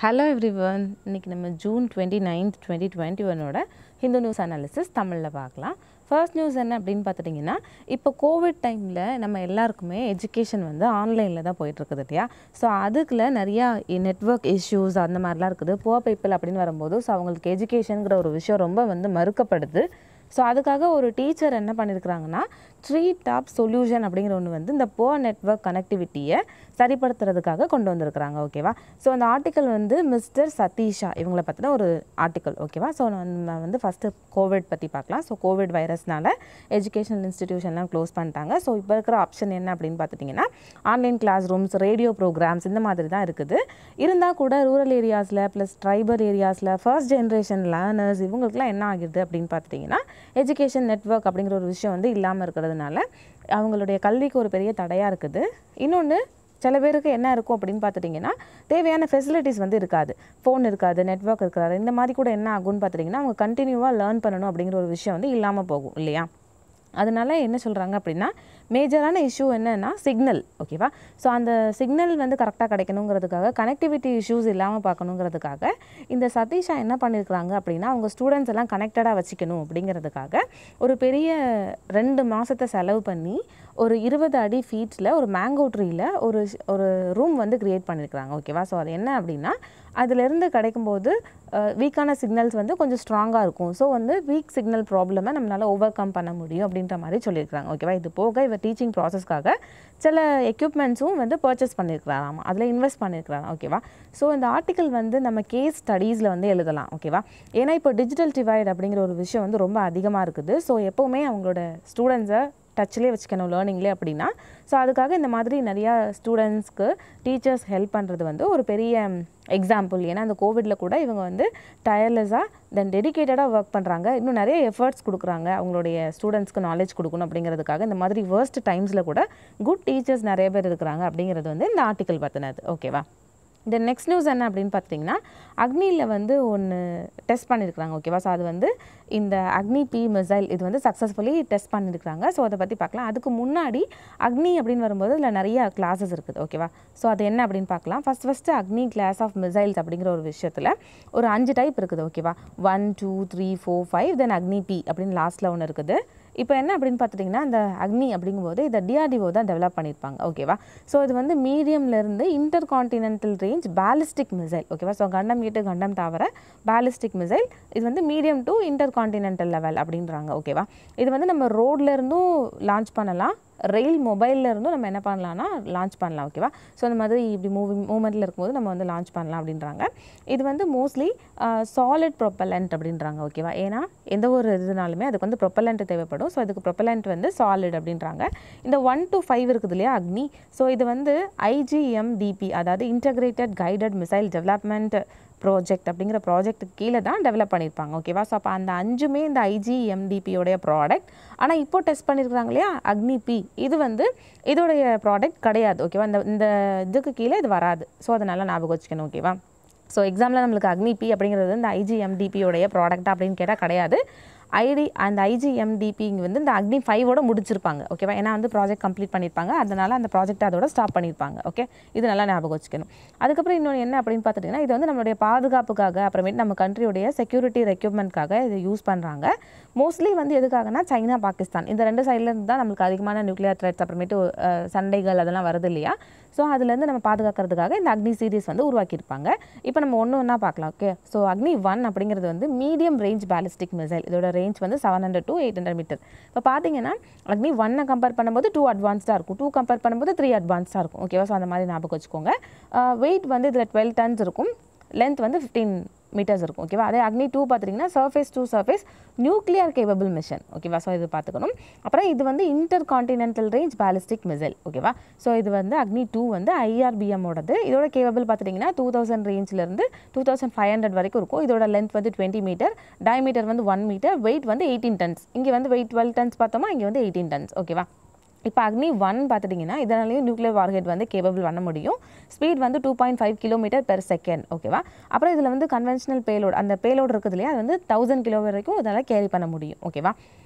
hello everyone இன்னைக்கு நம்ம June twenty ninth twenty twenty ஒனோட ஹிந்து நியூஸ் அனாலிசிஸ் தமிழில் பார்க்கலாம் ஃபர்ஸ்ட் நியூஸ் என்ன அப்படின்னு பார்த்துட்டிங்கன்னா இப்போ கோவிட் டைமில் நம்ம எல்லாருக்குமே எஜுகேஷன் வந்து ஆன்லைனில் தான் போயிட்டுருக்குது இல்லையா ஸோ அதுக்குள்ள நிறையா நெட்ஒர்க் இஷ்யூஸ் அந்த மாதிரிலாம் இருக்குது புவர் பீப்புள் அப்படின்னு வரும்போது ஸோ அவங்களுக்கு எஜுகேஷனுங்கிற ஒரு விஷயம் ரொம்ப வந்து மறுக்கப்படுது ஸோ அதுக்காக ஒரு டீச்சர் என்ன பண்ணியிருக்கிறாங்கன்னா த்ரீ டாப் சொல்யூஷன் அப்படிங்கிற ஒன்று வந்து இந்த புவர் நெட்ஒர்க் கனெக்டிவிட்டியை சரிப்படுத்துறதுக்காக கொண்டு வந்திருக்கிறாங்க ஓகேவா ஸோ அந்த ஆர்டிக்கல் வந்து மிஸ்டர் சதீஷா இவங்கள பற்றின ஒரு ஆர்டிக்கல் ஓகேவா ஸோ நம்ம வந்து ஃபஸ்ட்டு கோவிட் பற்றி பார்க்கலாம் ஸோ கோவிட் வைரஸ்னால எஜுகேஷனல் இன்ஸ்டிடியூஷன்லாம் க்ளோஸ் பண்ணிட்டாங்க ஸோ இப்போ இருக்கிற ஆப்ஷன் என்ன அப்படின்னு பார்த்துட்டிங்கன்னா online classrooms radio programs இந்த மாதிரி தான் இருக்குது இருந்தால் கூட ரூரல் ஏரியாஸில் ப்ளஸ் ட்ரைபல் ஏரியாஸில் ஃபர்ஸ்ட் ஜென்ரேஷன் லேர்னர்ஸ் இவங்களுக்குலாம் என்ன ஆகிடுது அப்படின்னு பார்த்துட்டிங்கன்னா எஜுகேஷன் நெட்ஒர்க் அப்படிங்கிற ஒரு விஷயம் வந்து இல்லாமல் இருக்கிறதுனால அவங்களுடைய கல்விக்கு ஒரு பெரிய தடையாக இருக்குது இன்னொன்று சில பேருக்கு என்ன இருக்கும் அப்படின்னு பார்த்துட்டிங்கன்னா தேவையான ஃபெசிலிட்டிஸ் வந்து இருக்காது ஃபோன் இருக்காது நெட்ஒர்க் இருக்காது இந்த மாதிரி கூட என்ன ஆகும்னு பார்த்துட்டிங்கன்னா அவங்க கண்டினியூவாக லேர்ன் பண்ணணும் அப்படிங்கிற ஒரு விஷயம் வந்து இல்லாமல் போகும் இல்லையா அதனால என்ன சொல்கிறாங்க அப்படின்னா மேஜரான இஷ்யூ என்னன்னா சிக்னல் ஓகேவா ஸோ அந்த சிக்னல் வந்து கரெக்டாக கிடைக்கணுங்கிறதுக்காக கனெக்டிவிட்டி இஷ்யூஸ் இல்லாமல் பார்க்கணுங்கிறதுக்காக இந்த சதீஷா என்ன பண்ணியிருக்கிறாங்க அப்படின்னா அவங்க ஸ்டூடெண்ட்ஸ் எல்லாம் கனெக்டடாக வச்சுக்கணும் அப்படிங்கிறதுக்காக ஒரு பெரிய ரெண்டு மாதத்தை செலவு பண்ணி ஒரு இருபது அடி ஃபீட்ஸில் ஒரு மேங்கோ ட்ரீயில் ஒரு ஒரு ரூம் வந்து க்ரியேட் பண்ணியிருக்கிறாங்க ஓகேவா ஸோ அது என்ன அப்படின்னா அதிலிருந்து கிடைக்கும்போது வீக்கான சிக்னல்ஸ் வந்து கொஞ்சம் ஸ்ட்ராங்காக இருக்கும் ஸோ வந்து வீக் சிக்னல் ப்ராப்ளமை நம்மளால் ஓவர் கம் பண்ண முடியும் அப்படின்ற மாதிரி சொல்லியிருக்காங்க ஓகேவா இது போக இவர் டீச்சிங் ப்ராசஸ்க்காக சில எக்யூப்மெண்ட்ஸும் வந்து பர்ச்சேஸ் பண்ணியிருக்கிறாராம் அதில் இன்வெஸ்ட் பண்ணியிருக்கிறாராம் ஓகேவா ஸோ இந்த ஆர்டிக்கல் வந்து நம்ம கேஸ் ஸ்டடீஸில் வந்து எழுதலாம் ஓகேவா ஏன்னா இப்போ டிஜிட்டல் டிவைட் அப்படிங்கிற ஒரு விஷயம் வந்து ரொம்ப அதிகமாக இருக்குது ஸோ எப்போவுமே அவங்களோட ஸ்டூடெண்ட்ஸை டச்லேயே வச்சுக்கணும் லேர்னிங்லேயே அப்படின்னா ஸோ அதுக்காக இந்த மாதிரி நிறையா ஸ்டூடெண்ட்ஸ்க்கு டீச்சர்ஸ் ஹெல்ப் பண்ணுறது வந்து ஒரு பெரிய எக்ஸாம்பிள் ஏன்னா அந்த கோவிடில் கூட இவங்க வந்து டயர்லெஸ்ஸாக தென் டெடிக்கேட்டடாக ஒர்க் பண்ணுறாங்க இன்னும் நிறைய எஃபர்ட்ஸ் கொடுக்குறாங்க அவங்களுடைய ஸ்டூடெண்ட்ஸ்க்கு நாலேஜ் கொடுக்கணும் அப்படிங்கிறதுக்காக இந்த மாதிரி வேர்ஸ்ட் டைம்ஸில் கூட குட் டீச்சர்ஸ் நிறைய பேர் இருக்கிறாங்க அப்படிங்கிறது வந்து இந்த ஆர்டிக்கல் பற்றினது ஓகேவா இந்த நெக்ஸ்ட் நியூஸ் என்ன அப்படின்னு பார்த்தீங்கன்னா அக்னியில் வந்து ஒன்று டெஸ்ட் பண்ணியிருக்கிறாங்க ஓகேவா ஸோ அது வந்து இந்த அக்னி பி மிசைல் இது வந்து சக்ஸஸ்ஃபுல்லி டெஸ்ட் பண்ணியிருக்கிறாங்க ஸோ அதை பற்றி பார்க்கலாம் அதுக்கு முன்னாடி அக்னி அப்படின்னு வரும்போது இதில் நிறைய கிளாஸஸ் இருக்குது ஓகேவா ஸோ அது என்ன அப்படின்னு பார்க்கலாம் first first Agni class of missiles அப்படிங்கிற ஒரு விஷயத்தில் ஒரு அஞ்சு டைப் இருக்குது ஓகேவா one two three four five then Agni P அப்படின்னு லாஸ்ட்டில் ஒன்று இருக்குது இப்போ என்ன அப்படின்னு பார்த்துட்டிங்கன்னா இந்த அக்னி அப்படிங்கும்போது இதை டிஆர்டிஓ தான் டெவலப் பண்ணியிருப்பாங்க ஓகேவா ஸோ இது வந்து மீடியம்லேருந்து intercontinental range ballistic missile ஓகேவா ஸோ கண்டம் ஈட்டு கண்டம் தவிர பேலிஸ்டிக் மிசைல் இது வந்து medium to intercontinental level அப்படின்றாங்க ஓகேவா இது வந்து நம்ம ரோட்லேருந்தும் லான்ச் பண்ணலாம் ரெயில் மொபைலில் இருந்தும் நம்ம என்ன பண்ணலாம்னா லான்ச் பண்ணலாம் ஓகேவா ஸோ இந்த மாதிரி இப்படி மூவிங் மூமெண்ட்டில் இருக்கும்போது நம்ம வந்து லான்ச் பண்ணலாம் அப்படின்றாங்க இது வந்து மோஸ்ட்லி சாலிட் ப்ரொப்பலண்ட் அப்படின்றாங்க ஓகேவா ஏன்னா எந்த ஒரு இதுனாலுமே அதுக்கு வந்து ப்ரொப்பலண்ட் தேவைப்படும் ஸோ அதுக்கு ப்ரொப்பலண்ட் வந்து சாலிட் அப்படின்றாங்க இந்த ஒன் டு ஃபைவ் இருக்குது இல்லையா அக்னி ஸோ இது வந்து ஐஜிஎம்டிபி அதாவது integrated guided missile development project அப்படிங்கிற ப்ராஜெக்ட்டுக்கு கீழே தான் டெவலப் பண்ணியிருப்பாங்க ஓகேவா ஸோ அப்போ அந்த அஞ்சுமே இந்த ஐஜிஎம்டிபியோடைய ப்ராடக்ட் ஆனால் இப்போ டெஸ்ட் பண்ணியிருக்காங்க இல்லையா அக்னி பி இது வந்து இதோடைய ப்ராடக்ட் கிடையாது ஓகேவா இந்த இந்த இதுக்கு கீழே இது வராது ஸோ அதனால் ஞாபகம் வச்சுக்கணும் ஓகேவா ஸோ எக்ஸாமில் நம்மளுக்கு அக்னி பி அப்படிங்கிறது இந்த ஐஜிஎம்டிபியோடைய ப்ராடக்ட் அப்படின்னு கேட்டால் கிடையாது ஐடி அந்த ஐஜிஎம்டிபி வந்து இந்த அக்னி ஃபைவோட முடிச்சிருப்பாங்க ஓகேவா ஏன்னா வந்து ப்ராஜெக்ட் கம்ப்ளீட் பண்ணியிருப்பாங்க அதனால் அந்த ப்ராஜெக்ட் அதோட ஸ்டாப் பண்ணியிருப்பாங்க ஓகே இது நல்லா ஞாபகம் வச்சுக்கணும் அதுக்கப்புறம் இன்னொன்று என்ன அப்படின்னு பார்த்துட்டிங்கன்னா இது வந்து நம்மளுடைய பாதுகாப்புக்காக அப்புறமேட்டு நம்ம கண்ட்ரியோடைய செக்யூரிட்டி ரெக்யூப்மெண்ட்காக இதை யூஸ் பண்ணுறாங்க மோஸ்ட்லி வந்து எதுக்காகனா சைனா பாகிஸ்தான் இந்த ரெண்டு சைட்லேருந்து தான் நம்மளுக்கு அதிகமான நியூக்ளியர் த்ரெட்ஸ் அப்புறமேட்டு சண்டைகள் அதெல்லாம் வருது இல்லையா ஸோ அதுலேருந்து நம்ம பாதுகாக்கிறதுக்காக இந்த அக்னி சீரிஸ் வந்து உருவாக்கியிருப்பாங்க இப்போ நம்ம ஒன்று ஒன்றா பார்க்கலாம் ஓகே ஸோ அக்னி ஒன் அப்படிங்கிறது வந்து மீடியம் ரேஞ்ச் பேலிஸ்டிக் மிசைல் இதோட ரேஞ்ச் வந்து seven hundred to eight hundred metre இப்போ பார்த்தீங்கன்னா அக்னி ஒன்னை கம்பேர் பண்ணும்போது டூ அட்வான்ஸ்டாக இருக்கும் டூ கம்பேர் பண்ணும்போது த்ரீ அட்வான்ஸ்டாக இருக்கும் ஓகேவா ஸோ அந்த மாதிரி ஞாபகம் வச்சுக்கோங்க வெயிட் வந்து இதில் டுவெல் டன்ஸ் இருக்கும் லென்த் வந்து ஃபிஃப்டீன் மீட்டர்ஸ் இருக்கும் ஓகேவா அதே அக்னி டூ பார்த்துட்டிங்கன்னா surface to surface nuclear capable mission ஓகேவா ஸோ இது பார்த்துக்கணும் அப்புறம் இது வந்து intercontinental range ballistic missile ஓகேவா ஸோ இது வந்து அக்னி டூ வந்து ஐஆர்பிஎம்மோடது இதோட கேபபிள் பார்த்துட்டிங்கன்னா டூ தௌசண்ட் ரேஞ்சிலேருந்து டூ தௌசண்ட் ஃபைவ் ஹண்ட்ரட் வரைக்கும் இருக்கும் இதோட லென்த் வந்து டுவெண்ட்டி மீட்டர் டயமீட்டர் வந்து ஒன் மீட்டர் வெயிட் வந்து எயிட்டீன் டன்ஸ் இங்கே வந்து வெயிட் டுவெல் டன்ஸ் பார்த்தோமா இங்கே வந்து எயிட்டீன் டன்ஸ் ஓகேவா இப்போ அக்னி ஒன் பார்த்துட்டிங்கன்னா இதனாலேயும் நியூக்ளியர் வார்ஹெட் வந்து கேபபிள் பண்ண முடியும் ஸ்பீட் வந்து two point five kilometre per second ஓகேவா அப்புறம் இதில் வந்து கன்வென்ஷனல் பேலோட் அந்த பேலோட் இருக்குது இல்லையா அது வந்து தௌசண்ட் கிலோ வரைக்கும் இதனால் கேரி பண்ண முடியும் ஓகேவா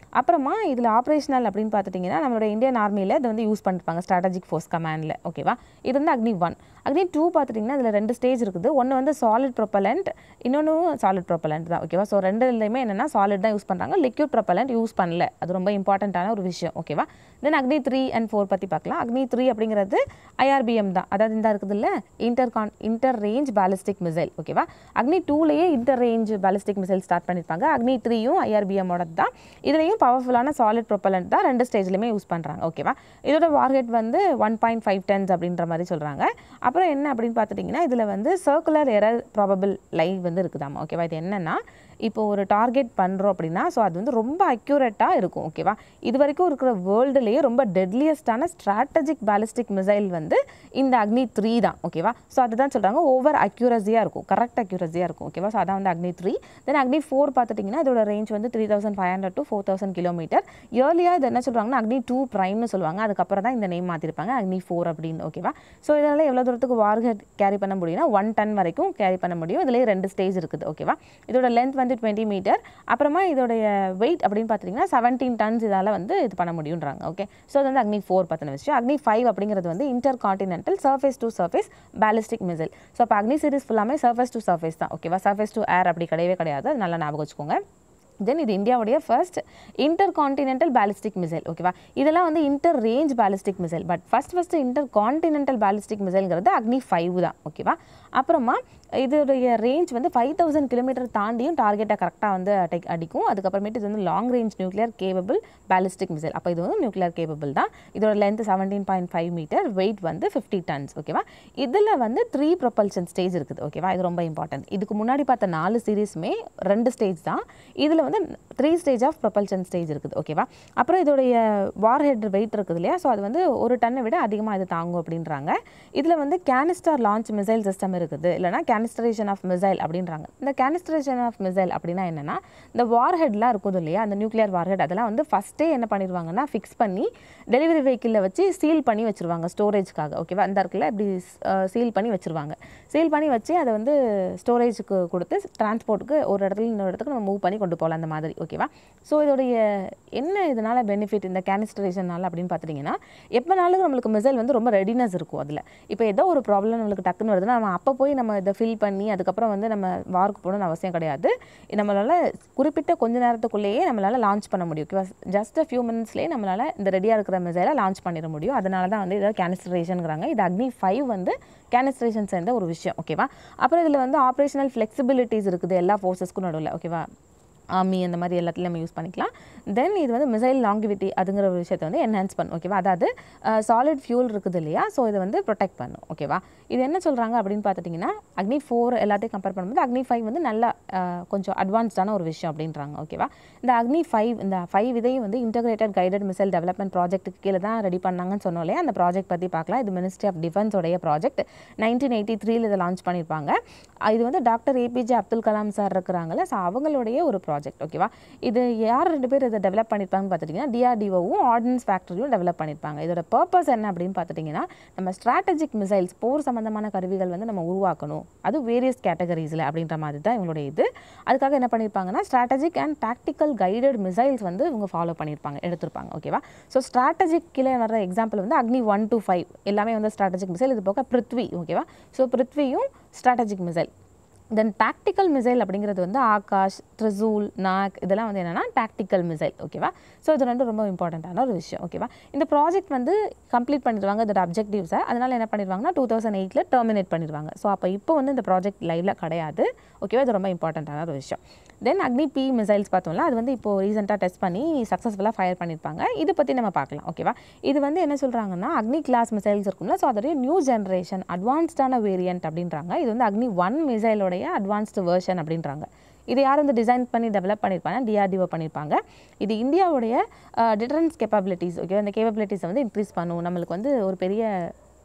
அப்புறமா இதில் ஆப்ரேஷனல் அப்படின்னு பார்த்துட்டிங்கன்னா நம்மளோட இந்தியன் ஆர்மியில் இதை வந்து யூஸ் பண்ணிருப்பாங்க ஸ்ட்ராட்டஜிக் ஃபோர்ஸ் கமாண்டில் ஓகேவா இது வந்து அக்னி ஒன் அக்னி டூ பார்த்துட்டிங்கன்னா இதில் ரெண்டு ஸ்டேஜ் இருக்குது ஒன்று வந்து சாலிட் ப்ரொப்பலண்ட் இன்னொன்று சாலிட் ப்ரொப்பலண்ட் தான் ஓகேவா ஸோ ரெண்டுலையுமே என்னென்னா சாலிட் தான் யூஸ் பண்ணுறாங்க லிக்விட் ப்ரொப்பலண்ட் யூஸ் பண்ணல அது ரொம்ப இம்பார்ட்டண்ட்டான ஒரு விஷயம் ஓகேவா தென் அக்னி த்ரீ அண்ட் ஃபோர் பற்றி பார்க்கலாம் அக்னி த்ரீ அப்படிங்கிறது ஐஆர்பிஎம் தான் அதாவது இந்த இருக்குது இல்லை இன்டர் கான் இன்டர் ரேஞ்ச் பேலிஸ்டிக் மிசைல் ஓகேவா அக்னி டூலேயே inter range ballistic missile start பண்ணியிருப்பாங்க அக்னி த்ரீயும் ஐஆர்பிஎம்மோட தான் இதுலேயும் பவர்ஃபுல்லான சாலிட் ப்ரொப்பலண்ட் தான் ரெண்டு ஸ்டேஜ்லையுமே யூஸ் பண்ணுறாங்க ஓகேவா இதோட வார்ஹெட் வந்து ஒன் பாயிண்ட் ஃபைவ் டென்ஸ் அப்படின்ற மாதிரி சொல்கிறாங்க அப்புறம் என்ன அப்படின்னு பார்த்துட்டிங்கன்னா இதில் வந்து சர்க்குலர் எரர் ப்ராபபிள் லைவ் வந்து இருக்குதாமா ஓகேவா இது என்னென்னா இப்போ ஒரு டார்கெட் பண்ணுறோம் அப்படின்னா ஸோ அது வந்து ரொம்ப அக்யூரேட்டாக இருக்கும் ஓகேவா இது வரைக்கும் இருக்கிற வேர்ல்டுலேயே ரொம்ப டெட்லியஸ்டான ஸ்ட்ராட்டஜிக் பேலிஸ்டிக் மிசைல் வந்து இந்த அக்னி த்ரீ தான் ஓகேவா ஸோ அதுதான் சொல்கிறாங்க ஓவர் அக்யூரஸியாக இருக்கும் கரெக்ட் அக்யூரஸியாக இருக்கும் ஓகேவா ஸோ அதான் வந்து அக்னி த்ரீ தென் அக்னி ஃபோர் பார்த்துட்டிங்கன்னா இதோட ரேஞ்ச் வந்து three thousand five hundred to four thousand kilometre இயர்லியாக இது என்ன சொல்கிறாங்கன்னா அக்னி டூ ப்ரைம்னு சொல்லுவாங்க அதுக்கப்புறம் தான் இந்த நேம் மாற்றிருப்பாங்க அக்னி ஃபோர் அப்படின்னு ஓகேவா ஸோ இதனால் எவ்வளோ தூரத்துக்கு வார்ஹெட் கேரி பண்ண முடியும்னா ஒன் டன் வரைக்கும் கேரி பண்ண முடியும் இதுலேயே ரெண்டு ஸ்டேஜ் இருக்குது ஓகேவா இதோட லென்த் வந்து டுவெண்ட்டி மீட்டர் அப்புறமா இதோடைய வெயிட் அப்படின்னு பார்த்தீங்கன்னா செவன்டீன் டன்ஸ் இதால் வந்து இது பண்ண முடியுன்றாங்க ஓகே ஸோ அது வந்து அக்னி ஃபோர் பற்றின விஷயம் அக்னி ஃபைவ் அப்படிங்கிறது வந்து intercontinental surface to surface ballistic missile so அப்போ அக்னி சீரிஸ் ஃபுல்லாமே சர்ஃபேஸ் டு சர்ஃபேஸ் தான் ஓகேவா சர்ஃபேஸ் டு ஏர் அப்படி கிடையவே கிடையாது அது நல்லா ஞாபகம் வச்சுக்கோங்க தென் இது இந்தியாவுடைய first intercontinental ballistic missile ஓகேவா இதெல்லாம் வந்து inter range ballistic missile but first first intercontinental ballistic மிசைல்ங்கிறது அக்னி ஃபைவ் தான் ஓகேவா அப்புறமா இதோடைய ரேஞ்ச் வந்து ஃபைவ் தௌசண்ட் கிலோமீட்டர் தாண்டியும் டார்கெட்டை கரெக்டாக வந்து அட்டை அடிக்கும் அதுக்கப்புறமேட்டு இது வந்து long range nuclear capable ballistic missile அப்போ இது வந்து நியூக்ளியர் கேபபிள் தான் இதோட length seventeen point five metre weight வந்து ஃபிஃப்டி டன்ஸ் ஓகேவா இதில் வந்து த்ரீ ப்ரொபல்ஷன் ஸ்டேஜ் இருக்குது ஓகேவா இது ரொம்ப இம்பார்ட்டன்ட் இதுக்கு முன்னாடி பார்த்த நாலு சீரீஸுமே ரெண்டு ஸ்டேஜ் தான் இதில் வந்து three stage of propulsion stage இருக்குது ஓகேவா அப்புறம் இதோடைய வார் ஹெட் வெயிட் இருக்குது இல்லையா ஸோ அது வந்து ஒரு டன்னை விட அதிகமாக இது தாங்கும் அப்படின்றாங்க இதில் வந்து கேனிஸ்டர் லான்ச் மிசைல் சிஸ்டம் இருக்குது இல்லைனா கேனிஸ்டரேஷன் ஆஃப் மிசைல் அப்படின்றாங்க இந்த கேனிஸ்டரேஷன் ஆஃப் மிசைல் அப்படின்னா என்னென்னா இந்த வார் ஹெட்லாம் இருக்குது இல்லையா அந்த நியூக்ளியர் வார் ஹெட் அதெல்லாம் வந்து ஃபஸ்ட்டே என்ன பண்ணிடுவாங்கன்னா ஃபிக்ஸ் பண்ணி டெலிவரி வெஹிக்கிளில் வச்சு சீல் பண்ணி வச்சுருவாங்க ஸ்டோரேஜ்க்காக ஓகேவா அந்த இருக்குல்ல இப்படி சீல் பண்ணி வச்சுருவாங்க சீல் பண்ணி வச்சு அதை வந்து ஸ்டோரேஜுக்கு கொடுத்து டிரான்ஸ்போர்ட்டுக்கு ஒரு இடத்துல இன்னொரு இடத்துக்கு நம்ம மூவ் பண்ணி கொண்டு போகலாம் அந்த மாதிரி ஓகேவா ஸோ இதோடைய என்ன இதனால் பெனிஃபிட் இந்த கேனிஸ்டரேஷனால் அப்படின்னு பார்த்துட்டிங்கன்னா எப்போனாலும் நம்மளுக்கு மிசைல் வந்து ரொம்ப ரெடினஸ் இருக்கும் அதில் இப்போ ஏதோ ஒரு ப்ராப்ளம் நம்மளுக்கு டக்குன்னு வருதுன்னா நம்ம அப்போ போய் நம்ம இதை ஃபில் பண்ணி அதுக்கப்புறம் வந்து நம்ம வார்க்கு போகணும்னு அவசியம் கிடையாது நம்மளால் குறிப்பிட்ட கொஞ்ச நேரத்துக்குள்ளேயே நம்மளால் லான்ச் பண்ண முடியும் ஓகேவா ஜஸ்ட் ஃபியூ மினிட்ஸ்லேயே நம்மளால் இந்த ரெடியாக இருக்கிற மிசைலை லான்ச் பண்ணிட முடியும் அதனால தான் வந்து இதை கேனிஸ்டரேஷனுங்கிறாங்க இது அக்னி ஃபைவ் வந்து கேனிஸ்ட்ரேஷன் சேர்ந்த ஒரு விஷயம் ஓகேவா அப்புறம் இதில் வந்து ஆப்ரேஷனல் ஃப்ளெக்சிபிலிட்டிஸ் இருக்குது எல்லா ஃபோர்ஸஸ்க்கும் நடுவில் ஓகேவா ஆர்மி அந்த மாதிரி எல்லாத்துலையும் நம்ம யூஸ் பண்ணிக்கலாம் தென் இது வந்து மிசைல் லாங்கிவிட்டி அதுங்கிற ஒரு விஷயத்தை வந்து என்ஹான்ஸ் பண்ணும் ஓகேவா அதாவது சாலிட் ஃபியூல் இருக்குது இல்லையா ஸோ இதை வந்து ப்ரொடெக்ட் பண்ணும் ஓகேவா இது என்ன சொல்கிறாங்க அப்படின்னு பார்த்துட்டிங்கன்னா அக்னி ஃபோர் எல்லாத்தையும் கம்பேர் பண்ணும்போது அக்னி ஃபைவ் வந்து நல்லா கொஞ்சம் அட்வான்ஸ்டான ஒரு விஷயம் அப்படின்றாங்க ஓகேவா இந்த அக்னி ஃபைவ் இந்த ஃபைவ் இதையும் வந்து இன்டகிரேட்டட் கைடட் மிசைல் டெவலப்மெண்ட் ப்ராஜெக்ட்டுக்கு கீழே தான் ரெடி பண்ணாங்கன்னு சொன்னோம் இல்லையா அந்த ப்ராஜெக்ட் பற்றி பார்க்கலாம் இது மினிஸ்ட்ரி ஆஃப் டிஃபென்ஸோடைய ப்ராஜெக்ட் நைன்டீன் எயிட்டி த்ரீல இதை லான்ச் பண்ணியிருப்பாங்க இது வந்து doctor APJ Abdul Kalam sir இருக்கிறாங்கல்ல ஸோ அவங்களுடைய ஒரு ப்ராஜெக்ட் ஓகேவா இது யார் ரெண்டு பேர் இதை டெவலப் பண்ணியிருப்பாங்கன்னு பார்த்துட்டிங்கன்னா டிஆர்டிஓவும் ஆர்டினன்ஸ் ஃபேக்டரியும் டெவலப் பண்ணியிருப்பாங்க இதோட பர்பஸ் என்ன அப்படின்னு பார்த்துட்டிங்கன்னா நம்ம ஸ்ட்ராட்டஜிக் மிசைல்ஸ் போர் சம்மந்தமான கருவிகள் வந்து நம்ம உருவாக்கணும் அது வேரியஸ் கேட்டகரிஸில் அப்படின்ற மாதிரி தான் இவங்களுடைய இது அதுக்காக என்ன பண்ணியிருப்பாங்கன்னா strategic and tactical guided missiles வந்து இவங்க ஃபாலோ பண்ணியிருப்பாங்க எடுத்திருப்பாங்க ஓகேவா ஸோ ஸ்ட்ராட்டஜிக் கீழே வர எக்ஸாம்பிள் வந்து அக்னி ஒன் டு ஃபைவ் எல்லாமே வந்து ஸ்ட்ராட்டஜிக் மிசைல் இது போக பிருத்வி ஓகேவா ஸோ பிருத்வியும் strategic missile then tactical missile அப்படிங்கிறது வந்து ஆகாஷ் ட்ரிசூல் நாக் இதெல்லாம் வந்து என்னென்னா டாக்டிக்கல் மிசைல் ஓகேவா ஸோ இது ரெண்டும் ரொம்ப இம்பார்ட்டண்ட்டான ஒரு விஷயம் ஓகேவா இந்த ப்ராஜெக்ட் வந்து கம்ப்ளீட் பண்ணிடுவாங்க இதோட அப்ஜெக்டிவ்ஸை அதனால் என்ன பண்ணிடுவாங்கன்னா டூ தௌசண்ட் எயிட்டில் டெர்மினேட் பண்ணிடுவாங்க ஸோ அப்போ இப்போ வந்து இந்த ப்ராஜெக்ட் லைவில் கிடையாது ஓகேவா இது ரொம்ப இம்பார்ட்டண்ட்டான ஒரு விஷயம் தென் அக்னி பி மிசைல்ஸ் பார்த்தோம்ல அது வந்து இப்போ ரீசெண்டாக டெஸ்ட் பண்ணி சக்ஸஸ்ஃபுல்லாக ஃபயர் பண்ணியிருப்பாங்க இதை பற்றி நம்ம பார்க்கலாம் ஓகேவா இது வந்து என்ன சொல்கிறாங்கன்னா அக்னி கிளாஸ் மிசைல்ஸ் இருக்கும்ல ஸோ அதோடைய நியூ ஜென்ரேஷன் அட்வான்ஸ்டான வேரியன்ட் அப்படின்றாங்க இது வந்து அக்னி ஒன் மிசைலோடைய அட்வான்ஸ்டு வேர்ஷன் அப்படின்றாங்க இது யார் வந்து டிசைன் பண்ணி டெவலப் பண்ணியிருப்பாங்க டிஆர்டிஓ பண்ணியிருப்பாங்க இது இந்தியாவுடைய டிஃபரன்ஸ் கேப்பபிலிட்டிஸ் ஓகே அந்த கேப்பபிலிட்டிஸை வந்து இன்க்ரீஸ் பண்ணும் நம்மளுக்கு வந்து ஒரு பெரிய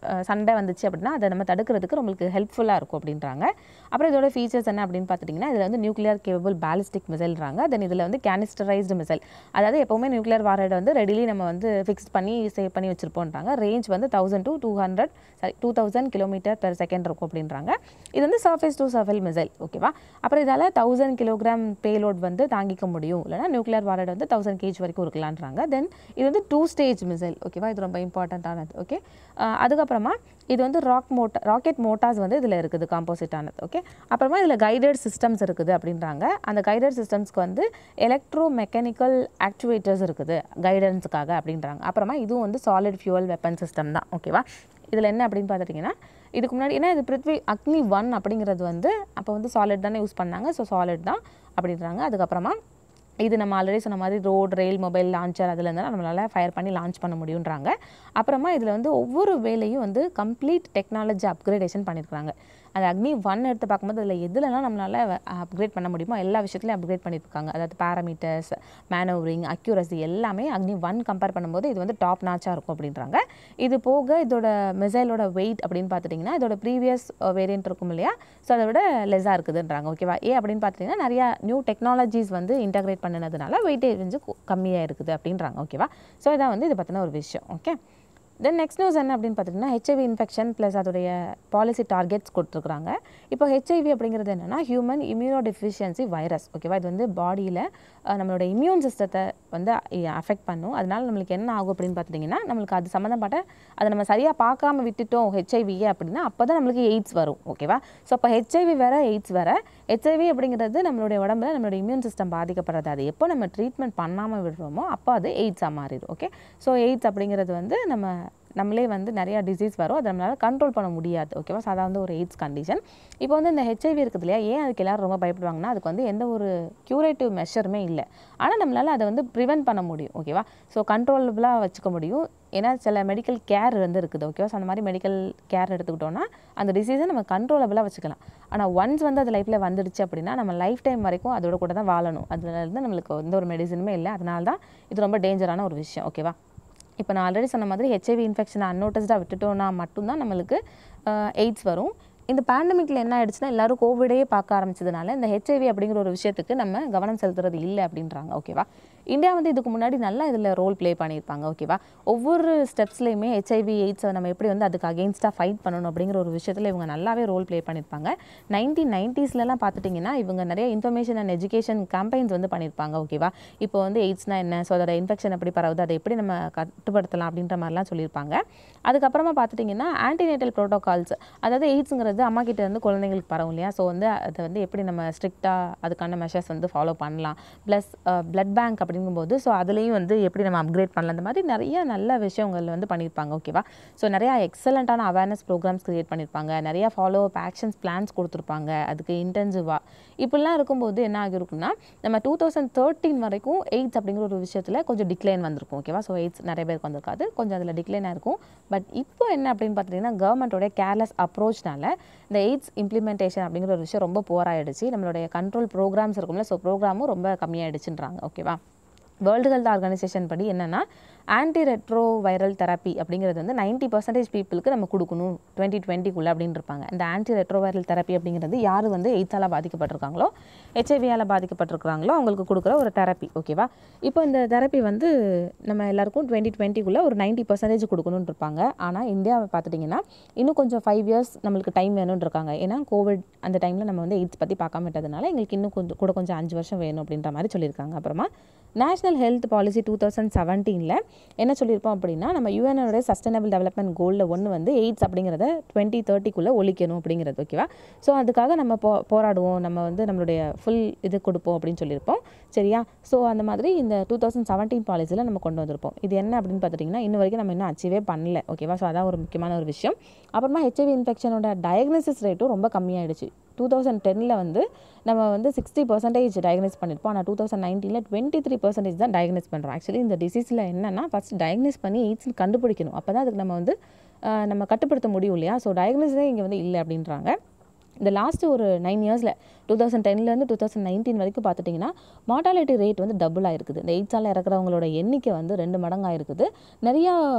அஹ், சண்டை வந்துச்சு அப்படின்னா அதை நம்ம தடுக்கிறதுக்கு நம்மளுக்கு ஹெல்ப்ஃபுல்லாக இருக்கும் அப்படின்றாங்க அப்புறம் இதோட ஃபீச்சர்ஸ் என்ன அப்படின்னு பார்த்துட்டிங்கன்னா இதில் வந்து நியூக்ளியர் கேபபிள் பேலிஸ்டிக் மிசைல்றாங்க தென் இதில் வந்து கேனிஸ்டரைஸ்டு மிசைல் அதாவது எப்போவுமே நியூக்ளியர் வாரேட் வந்து ரெடிலி நம்ம வந்து ஃபிக்ஸ் பண்ணி சேவ் பண்ணி வச்சிருப்போன்றாங்க ரேஞ்ச் வந்து thousand to two hundred sorry two thousand kilometre per second இருக்கும் அப்படின்றாங்க இது வந்து சர்ஃபேஸ் டு சர்ஃபேல் மிசைல் ஓகேவா அப்புறம் இதால் தௌசண்ட் கிலோகிராம் பேலோட் வந்து தாங்கிக்க முடியும் இல்லைனா நியூக்ளியர் வாரேட் வந்து தௌசண்ட் கேஜ் வரைக்கும் இருக்கலான்றாங்க தென் இது வந்து டூ ஸ்டேஜ் மிசைல் ஓகேவா இது ரொம்ப இம்பார்ட்டண்ட்டானது ஓகே அதுக்கப்புறமா இது வந்து ராக் மோட்டா ராக்கெட் மோட்டார்ஸ் வந்து இதில் இருக்குது காம்போசிட் ஆனது ஓகே அப்புறமா இதில் கைடட் சிஸ்டம்ஸ் இருக்குது அப்படின்றாங்க அந்த கைடட் சிஸ்டம்ஸ்க்கு வந்து எலக்ட்ரோ மெக்கானிக்கல் ஆக்டிவேட்டர்ஸ் இருக்குது கைடன்ஸுக்காக அப்படின்றாங்க அப்புறமா இதுவும் வந்து சாலிட் ஃபியூவல் வெப்பன் சிஸ்டம் தான் ஓகேவா இதில் என்ன அப்படின்னு பார்த்துட்டிங்கன்னா இதுக்கு முன்னாடி ஏன்னா இது பிருத்வி அக்னி ஒன் அப்படிங்கிறது வந்து அப்போ வந்து சாலிட் தானே யூஸ் பண்ணாங்க ஸோ சாலிட் தான் அப்படின்றாங்க அதுக்கப்புறமா இது நம்ம ஆல்ரெடி சொன்ன மாதிரி ரோட் ரயில் மொபைல் லான்ச்சர் அதில் இருந்தால் நம்மளால் ஃபயர் பண்ணி லான்ச் பண்ண முடியுன்றாங்க அப்புறமா இதில் வந்து ஒவ்வொரு வேலையும் வந்து கம்ப்ளீட் டெக்னாலஜி அப்கிரேடேஷன் பண்ணியிருக்காங்க அது அக்னி ஒன் எடுத்து பார்க்கும்போது அதில் எதுலலாம் நம்மளால் அப்கிரேட் பண்ண முடியுமோ எல்லா விஷயத்துலையும் அப்கிரேட் பண்ணியிருக்காங்க அதாவது பேராமீட்டர்ஸ் மேனோவரிங் அக்யூரசி எல்லாமே அக்னி ஒன் கம்பேர் பண்ணும்போது இது வந்து டாப் நாச்சாக இருக்கும் அப்படின்றாங்க இது போக இதோட மிசைலோட வெயிட் அப்படின்னு பார்த்துட்டிங்கன்னா இதோட ப்ரீவியஸ் வேரியன்ட் இருக்கும் இல்லையா ஸோ அதை விட லெஸ்ஸாக இருக்குதுன்றாங்க ஓகேவா ஏ அப்படின்னு பார்த்தீங்கன்னா நிறையா நியூ டெக்னாலஜிஸ் வந்து இன்டகிரேட் பண்ணினதுனால வெயிட்டேஜ் கொஞ்சம் கம்மியாக இருக்குது அப்படின்றாங்க ஓகேவா ஸோ இதான் வந்து இதை பற்றின ஒரு விஷயம் ஓகே தென் நெக்ஸ்ட் நியூஸ் என்ன அப்படின்னு பார்த்தீங்கன்னா ஹெச்ஐவி இன்ஃபெக்ஷன் ப்ளஸ் அதோடைய பாலிசி டார்கெட்ஸ் கொடுத்துருக்குறாங்க இப்போ ஹெச்ஐவி அப்படிங்கிறது என்னென்னா ஹியூமன் இம்யூனோ டெஃபிஷியன்சி வைரஸ் ஓகேவா இது வந்து பாடியில் நம்மளோட இம்யூன் சிஸ்டத்தை வந்து அஃபெக்ட் பண்ணும் அதனால நம்மளுக்கு என்ன ஆகும் அப்படின்னு பார்த்துட்டிங்கன்னா நம்மளுக்கு அது சம்மந்தப்பட்ட அதை நம்ம சரியாக பார்க்காம விட்டுட்டோம் ஹெச்ஐவியை அப்படின்னா அப்போ தான் நம்மளுக்கு எய்ட்ஸ் வரும் ஓகேவா ஸோ அப்போ ஹெச்ஐவி வேற எய்ட்ஸ் வேற ஹெச்ஐவி அப்படிங்கிறது நம்மளுடைய உடம்புல நம்மளுடைய இம்யூன் சிஸ்டம் பாதிக்கப்படுறது அது எப்போ நம்ம ட்ரீட்மெண்ட் பண்ணாமல் விடுறோமோ அப்போ அது எய்ட்ஸாக மாறிடும் ஓகே ஸோ எய்ட்ஸ் அப்படிங்கிறது வந்து நம்ம நம்மளே வந்து நிறையா டிசீஸ் வரும் அதை நம்மளால் கண்ட்ரோல் பண்ண முடியாது ஓகேவா ஸோ அதான் வந்து ஒரு எய்ட்ஸ் கண்டிஷன் இப்போ வந்து இந்த ஹெச்ஐவி இருக்குது இல்லையா ஏன் அதுக்கு எல்லாரும் ரொம்ப பயப்படுவாங்கன்னா அதுக்கு வந்து எந்த ஒரு க்யூரேட்டிவ் மெஷருமே இல்லை ஆனால் நம்மளால் அதை வந்து ப்ரிவென்ட் பண்ண முடியும் ஓகேவா ஸோ கண்ட்ரோலபுளாக வச்சுக்க முடியும் ஏன்னா சில மெடிக்கல் கேர் வந்து இருக்குது ஓகேவா ஸோ அந்த மாதிரி மெடிக்கல் கேர் எடுத்துக்கிட்டோம்னா அந்த டிசீஸை நம்ம கண்ட்ரோலபுளாக வச்சுக்கலாம் ஆனால் ஒன்ஸ் வந்து அது லைஃப்பில் வந்துடுச்சு அப்படின்னா நம்ம லைஃப் டைம் வரைக்கும் அதோட கூட தான் வாழணும் அதுல இருந்து நம்மளுக்கு எந்த ஒரு மெடிசனுமே இல்லை அதனால தான் இது ரொம்ப டேஞ்சரான ஒரு விஷயம் ஓகேவா இப்போ நான் ஆல்ரெடி சொன்ன மாதிரி ஹெச்ஐவி இன்ஃபெக்ஷனை அன்னோட்டஸ்டாக விட்டுட்டோம்னா மட்டும்தான் நம்மளுக்கு எய்ட்ஸ் வரும் இந்த பேண்டமிக்கில் என்ன ஆயிடுச்சுன்னா எல்லாரும் கோவிடையே பார்க்க ஆரம்பிச்சதுனால இந்த ஹெச்ஐவி அப்படிங்கிற ஒரு விஷயத்துக்கு நம்ம கவனம் செலுத்துறது இல்லை அப்படின்றாங்க ஓகேவா இந்தியா வந்து இதுக்கு முன்னாடி நல்லா இதில் ரோல் ப்ளே பண்ணியிருப்பாங்க ஓகேவா ஒவ்வொரு ஸ்டெப்ஸ்லையுமே ஹெச்ஐவி எய்ட்ஸை நம்ம எப்படி வந்து அதுக்கு அகேன்ஸ்டாக ஃபைட் பண்ணணும் அப்படிங்கிற ஒரு விஷயத்தில் இவங்க நல்லாவே ரோல் ப்ளே பண்ணியிருப்பாங்க நைன்டீன் நைன்ட்டீஸ்லலாம் பார்த்துட்டிங்கன்னா இவங்க நிறைய இன்ஃபர்மேஷன் அண்ட் எஜுகேஷன் கேம்பெயின்ஸ் வந்து பண்ணியிருப்பாங்க ஓகேவா இப்போ வந்து எய்ட்ஸ்னா என்ன ஸோ அதோட இன்ஃபெக்ஷன் எப்படி பரவுது அதை எப்படி நம்ம கட்டுப்படுத்தலாம் அப்படின்ற மாதிரிலாம் சொல்லியிருப்பாங்க அதுக்கப்புறமா பார்த்துட்டிங்கன்னா ஆன்டினேட்டல் ப்ரோட்டோகால்ஸ் அதாவது எய்ட்ஸுங்கிறது அம்மா கிட்ட இருந்து குழந்தைங்களுக்கு பரவும் இல்லையா ஸோ வந்து அதை வந்து எப்படி நம்ம ஸ்ட்ரிக்டாக அதுக்கான மெஷர்ஸ் வந்து ஃபாலோ பண்ணலாம் ப்ளஸ் பிளட் பேங்க் அப்படிங்கும்போது ஸோ அதுலேயும் வந்து எப்படி நம்ம அப்கிரேட் பண்ணலாம் அந்த மாதிரி நிறைய நல்ல விஷயங்கள் வந்து பண்ணியிருப்பாங்க ஓகேவா ஸோ நிறையா எக்ஸலண்ட்டான அவேர்னஸ் ப்ரோக்ராம்ஸ் க்ரியேட் பண்ணியிருப்பாங்க நிறையா ஃபாலோ அப் ஆக்ஷன்ஸ் பிளான்ஸ் கொடுத்துருப்பாங்க அதுக்கு இன்டென்சிவாக இப்படிலாம் இருக்கும்போது என்ன ஆகிருக்குன்னா நம்ம டூ தௌசண்ட் தேர்ட்டீன் வரைக்கும் எய்ட்ஸ் அப்படிங்கிற ஒரு விஷயத்தில் கொஞ்சம் டிக்ளைன் வந்திருக்கும் ஓகேவா ஸோ எய்ட்ஸ் நிறைய பேருக்கு வந்திருக்காது கொஞ்சம் அதில் டிக்ளைனாக இருக்கும் பட் இப்போ என்ன அப்படின்னு பார்த்தீங்கன்னா கவர்மெண்ட்டோட கேர்லெஸ் அப்ரோச்னால இந்த எய்ட்ஸ் இம்ப்ளிமெண்டேஷன் அப்படிங்கிற ஒரு விஷயம் ரொம்ப போராயிடுச்சு நம்மளுடைய கண்ட்ரோல் ப்ரோக்ராம்ஸ் இருக்கும்ல ஸோ ப்ரோக்ராமும் ரொம்ப கம்மியாயிடுச்சுன்றாங்க ஓகேவா வேர்ல்டு ஹெல்த் ஆர்கனைசேஷன் படி என்னென்னா ஆன்டி ரெட்ரோ வைரல் தெரப்பி அப்படிங்கிறது வந்து நைன்ட்டி பர்சன்டேஜ் பீப்புளுக்கு நம்ம கொடுக்கணும் டுவெண்ட்டி டுவெண்ட்டிக்குள்ளே அப்படின்னு இருப்பாங்க இந்த ஆன்டி ரெட்ரோ வைரல் தெரப்பி அப்படிங்கிறது யார் வந்து எய்த்தால் பாதிக்கப்பட்டிருக்காங்களோ ஹெச்ஐவியால் பாதிக்கப்பட்டிருக்காங்களோ அவங்களுக்கு கொடுக்குற ஒரு தெரப்பி ஓகேவா இப்போ இந்த தெரப்பி வந்து நம்ம எல்லாருக்கும் டுவெண்ட்டி டுவெண்ட்டிக்குள்ளே ஒரு நைன்ட்டி பர்சன்டேஜ் கொடுக்கணும்னு இருப்பாங்க ஆனால் இந்தியாவை பார்த்துட்டிங்கன்னா இன்னும் கொஞ்சம் ஃபைவ் இயர்ஸ் நம்மளுக்கு டைம் வேணும்னு இருக்காங்க ஏன்னா கோவிட் அந்த டைமில் நம்ம வந்து எய்ட்ஸ் பற்றி பார்க்காம விட்டதுனால எங்களுக்கு இன்னும் கொஞ்சம் கூட கொஞ்சம் அஞ்சு வருஷம் வேணும் அப்படின்ற மாதிரி சொல்லியிருக்காங்க அப்புறமா national health policy two thousand செவன்டீனில் என்ன சொல்லியிருப்போம் அப்படின்னா நம்ம யூஎனோட சஸ்டைனபிள் டெவலப்மெண்ட் கோலில் ஒன்று வந்து எய்ட்ஸ் அப்படிங்கிறத டுவெண்ட்டி தேர்ட்டிக்குள்ளே ஒழிக்கணும் அப்படிங்கிறது ஓகேவா ஸோ அதுக்காக நம்ம போ போராடுவோம் நம்ம வந்து நம்மளுடைய ஃபுல் இது கொடுப்போம் அப்படின்னு சொல்லியிருப்போம் சரியா ஸோ அந்த மாதிரி இந்த டூ தௌசண்ட் செவன்டீன் பாலிசியில் நம்ம கொண்டு வந்திருப்போம் இது என்ன அப்படின்னு பார்த்துட்டிங்கன்னா இன்ன வரைக்கும் நம்ம இன்னும் அச்சீவே பண்ணல ஓகேவா ஸோ அதான் ஒரு முக்கியமான ஒரு விஷயம் அப்புறமா ஹெச்ஐவி இன்ஃபெக்ஷனோட டயக்னோசிஸ் ரேட்டும் ரொம்ப கம்மியாயிடுச்சு டூ தௌசண்ட் டெனில் வந்து நம்ம வந்து சிக்ஸ்டி பர்சன்டேஜ் டயக்னைஸ் பண்ணியிருப்போம் ஆனால் டூ தௌசண்ட் நைன்டீனில் டுவெண்ட்டி த்ரீ பர்சன்டேஜ் தான் டயக்னைஸ் பண்ணுறோம் ஆக்சுவலி இந்த டிசீஸில் என்னென்னா ஃபஸ்ட் டயக்னைஸ் பண்ணி எய்ட்ஸ்னு கண்டுபிடிக்கணும் அப்போ தான் அதுக்கு நம்ம வந்து ஆஹ், நம்ம கட்டுப்படுத்த முடியும் இல்லையா ஸோ டயக்னைஸே இங்கே வந்து இல்லை அப்படின்றாங்க இந்த லாஸ்ட்டு ஒரு நைன் இயர்ஸில் டூ தௌசண்ட் டென்லேருந்து டூ தௌசண்ட் நைன்டீன் வரைக்கும் பார்த்துட்டிங்கன்னா மார்ட்டாலிட்டி ரேட் வந்து டபுள் ஆயிருக்குது இந்த எய்ட்ஸால் இறக்குறவங்களோட எண்ணிக்கை வந்து ரெண்டு மடங்கு ஆயிருக்குது நிறையா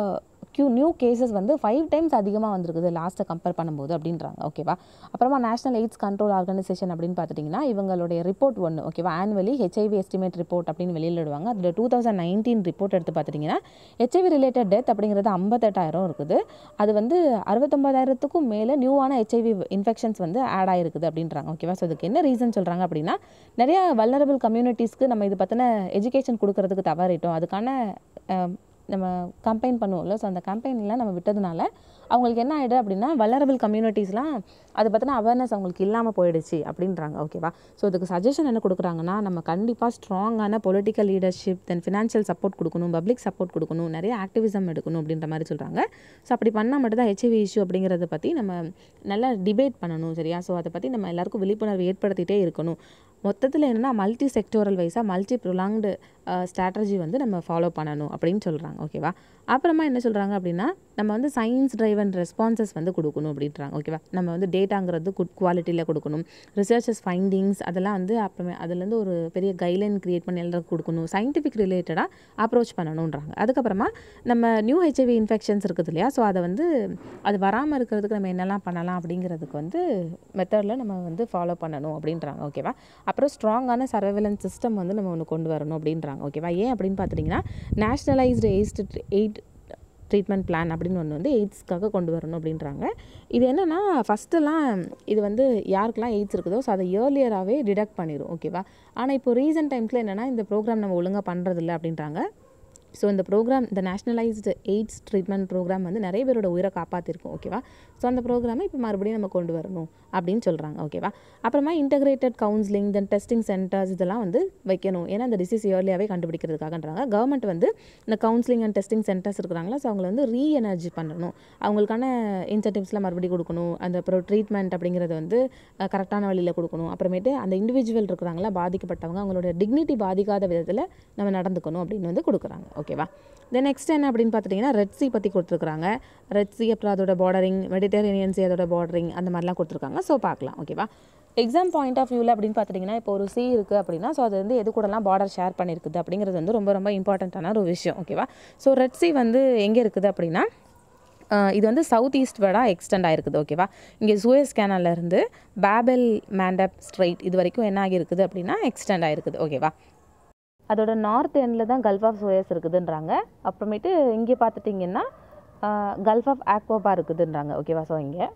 கியூ நியூ கேசஸ் வந்து ஃபைவ் டைம்ஸ் அதிகமாக வந்திருக்குது லாஸ்ட்டை கம்பேர் பண்ணும்போது அப்படின்றாங்க ஓகேவா அப்புறமா நேஷனல் எய்ட்ஸ் கண்ட்ரோல் ஆர்கனைசேஷன் அப்படின்னு பார்த்துட்டிங்கன்னா இவங்களுடைய ரிப்போர்ட் ஒன்று ஓகேவா ஆனுவலி ஹெச்ஐவி எஸ்டிமேட் ரிப்போர்ட் அப்படின்னு வெளியிடுவாங்க அதில் டூ தௌசண்ட் நைன்டீன் ரிப்போர்ட் எடுத்து பார்த்துட்டிங்கன்னா ஹெச்ஐவி ரிலேட்டட் டெத் அப்படிங்கிறது ஐம்பத்தெட்டாயிரம் இருக்குது அது வந்து அறுபத்தொம்பதாயிரத்துக்கும் மேலே நியூவான ஹெச்ஐவி இன்ஃபெக்ஷன்ஸ் வந்து ஆட் ஆகிருக்குது அப்படின்றாங்க ஓகேவா ஸோ அதுக்கு என்ன ரீசன் சொல்கிறாங்க அப்படின்னா நிறைய வல்னரபிள் கம்யூனிட்டிஸ்க்கு நம்ம இது பற்றின எஜுகேஷன் கொடுக்கறதுக்கு தவறிட்டோம் அதுக்கான அஹ், நம்ம கம்பெயின் பண்ணுவோம்ல ஸோ அந்த கம்பெயினில் நம்ம விட்டதுனால அவங்களுக்கு என்ன ஆகிடு அப்படின்னா வல்லரபிள் கம்யூனிட்டிஸ்லாம் அதை பற்றின அவேர்னஸ் அவங்களுக்கு இல்லாமல் போயிடுச்சு அப்படின்றாங்க ஓகேவா ஸோ இதுக்கு சஜஷன் என்ன கொடுக்குறாங்கன்னா நம்ம கண்டிப்பாக ஸ்ட்ராங்கான political leadership then financial support கொடுக்கணும் பப்ளிக் சப்போர்ட் கொடுக்கணும் நிறைய ஆக்டிவிசம் எடுக்கணும் அப்படின்ற மாதிரி சொல்கிறாங்க ஸோ அப்படி பண்ணால் மட்டும்தான் ஹெச்ஐவி இஷ்யூ அப்படிங்கிறத பற்றி நம்ம நல்லா டிபேட் பண்ணணும் சரியா ஸோ அதை பற்றி நம்ம எல்லாருக்கும் விழிப்புணர்வு ஏற்படுத்திட்டே இருக்கணும் மொத்தத்தில் என்னென்னா மல்டி செக்டோரல் வைஸாக மல்டி ப்ரொலாங்டு ஸ்ட்ராட்டஜி வந்து நம்ம ஃபாலோ பண்ணணும் அப்படின்னு சொல்கிறாங்க ஓகேவா அப்புறமா என்ன சொல்கிறாங்க அப்படின்னா நம்ம வந்து சயின்ஸ் ட்ரைவன் ரெஸ்பான்சஸ் வந்து கொடுக்கணும் அப்படின்றாங்க ஓகேவா நம்ம வந்து டேட்டாங்கிறது குட் குவாலிட்டியில் கொடுக்கணும் ரிசர்ச்சஸ் ஃபைண்டிங்ஸ் அதெல்லாம் வந்து அப்புறமே அதுலேருந்து ஒரு பெரிய கைட்லைன் க்ரியேட் பண்ணி எல்லாருக்கும் கொடுக்கணும் சயின்டிஃபிக் ரிலேட்டடாக அப்ரோச் பண்ணணுன்றாங்க அதுக்கப்புறமா நம்ம நியூ ஹெச்ஐவி இன்ஃபெக்ஷன்ஸ் இருக்குது இல்லையா ஸோ அதை வந்து அது வராமல் இருக்கிறதுக்கு நம்ம என்னெல்லாம் பண்ணலாம் அப்படிங்கிறதுக்கு வந்து மெத்தடில் நம்ம வந்து ஃபாலோ பண்ணணும் அப்படின்றாங்க ஓகேவா அப்புறம் ஸ்ட்ராங்கான சர்வைலன்ஸ் சிஸ்டம் வந்து நம்ம ஒன்று கொண்டு வரணும் அப்படின்றாங்க ஓகேவா ஏன் அப்படின்னு பார்த்துட்டிங்கன்னா நேஷ்னலைஸ்டு எய்ஸ்ட் எய்ட் ட்ரீட்மெண்ட் பிளான் அப்படின்னு ஒன்று வந்து எய்ட்ஸ்க்காக கொண்டு வரணும் அப்படின்றாங்க இது என்னென்னா ஃபஸ்ட்டெல்லாம் இது வந்து யாருக்கெல்லாம் எய்ட்ஸ் இருக்குதோ ஸோ அதை இயர்லியராகவே டிடக்ட் பண்ணிடும் ஓகேவா ஆனால் இப்போ ரீசெண்ட் டைம்ஸில் என்னென்னா இந்த ப்ரோக்ராம் நம்ம ஒழுங்காக பண்ணுறதில்ல அப்படின்றாங்க ஸோ இந்த ப்ரோக்ராம் இந்த நேஷ்னலைஸ்டு எய்ட்ஸ் ட்ரீட்மெண்ட் ப்ரோக்ராம் வந்து நிறைய பேரோட உயிரை காப்பாற்றிருக்கும் ஓகேவா ஸோ அந்த ப்ரோக்ராமை இப்போ மறுபடியும் நம்ம கொண்டு வரணும் அப்படின்னு சொல்கிறாங்க ஓகேவா அப்புறமா integrated counselling then testing centres இதெல்லாம் வந்து வைக்கணும் ஏன்னா அந்த டிசீஸ் இயர்லியாகவே கண்டுபிடிக்கிறதுக்காகன்றாங்க கவர்மெண்ட் வந்து இந்த கவுன்சிலிங் அண்ட் டெஸ்டிங் சென்டர்ஸ் இருக்கிறாங்களா ஸோ அவங்கள வந்து ரீ எனர்ஜி பண்ணணும் அவங்களுக்கான இன்சென்டிவ்ஸ்லாம் மறுபடியும் கொடுக்கணும் அந்த அப்புறம் ட்ரீட்மெண்ட் அப்படிங்கிறது வந்து கரெக்டான வழியில் கொடுக்கணும் அப்புறமேட்டு அந்த இண்டிவிஜுவல் இருக்கிறாங்களா பாதிக்கப்பட்டவங்க அவங்களோட டிக்னிட்டி பாதிக்காத விதத்தில் நம்ம நடந்துக்கணும் அப்படின்னு வந்து கொடுக்குறாங்க ஓகேவா தென் நெக்ஸ்ட் என்ன அப்படின்னு பார்த்துட்டிங்கன்னா ரெட் சி பற்றி கொடுத்துருக்காங்க ரெட் சி அப்புறம் அதோட பார்டரிங் மெடிட்டரேனியன் சி அதோட பார்டரிங் அந்த மாதிரிலாம் கொடுத்துருக்காங்க ஸோ பார்க்கலாம் ஓகேவா எக்ஸாம் பாயிண்ட் ஆஃப் வியூவில் அப்படின்னு பார்த்துட்டிங்கன்னா இப்போ ஒரு சி இருக்குது அப்படின்னா ஸோ அது வந்து எது கூடலாம் பார்டர் ஷேர் பண்ணியிருக்குது அப்படிங்கிறது வந்து ரொம்ப ரொம்ப இம்பார்ட்டண்ட்டான ஒரு விஷயம் ஓகேவா ஸோ ரெட் சி வந்து எங்கே இருக்குது அப்படின்னா ஆஹ் இது வந்து சவுத் ஈஸ்ட் வேர்டாக எக்ஸ்டெண்ட் ஆயிருக்குது ஓகேவா இங்கே சூயஸ் கேனல்ல இருந்து பேபல் மேண்டப் ஸ்ட்ரைட் இது வரைக்கும் என்ன ஆகியிருக்குது அப்படின்னா எக்ஸ்டெண்ட் ஆயிருக்குது ஓகேவா அதோட நார்த் எண்டில் தான் கல்ஃப் ஆஃப் சூயஸ் இருக்குதுன்றாங்க அப்புறமேட்டு இங்கே பார்த்துட்டிங்கன்னா கல்ஃப் ஆஃப் ஆக்வாபா இருக்குதுன்றாங்க ஓகேவா ஸோ இங்கே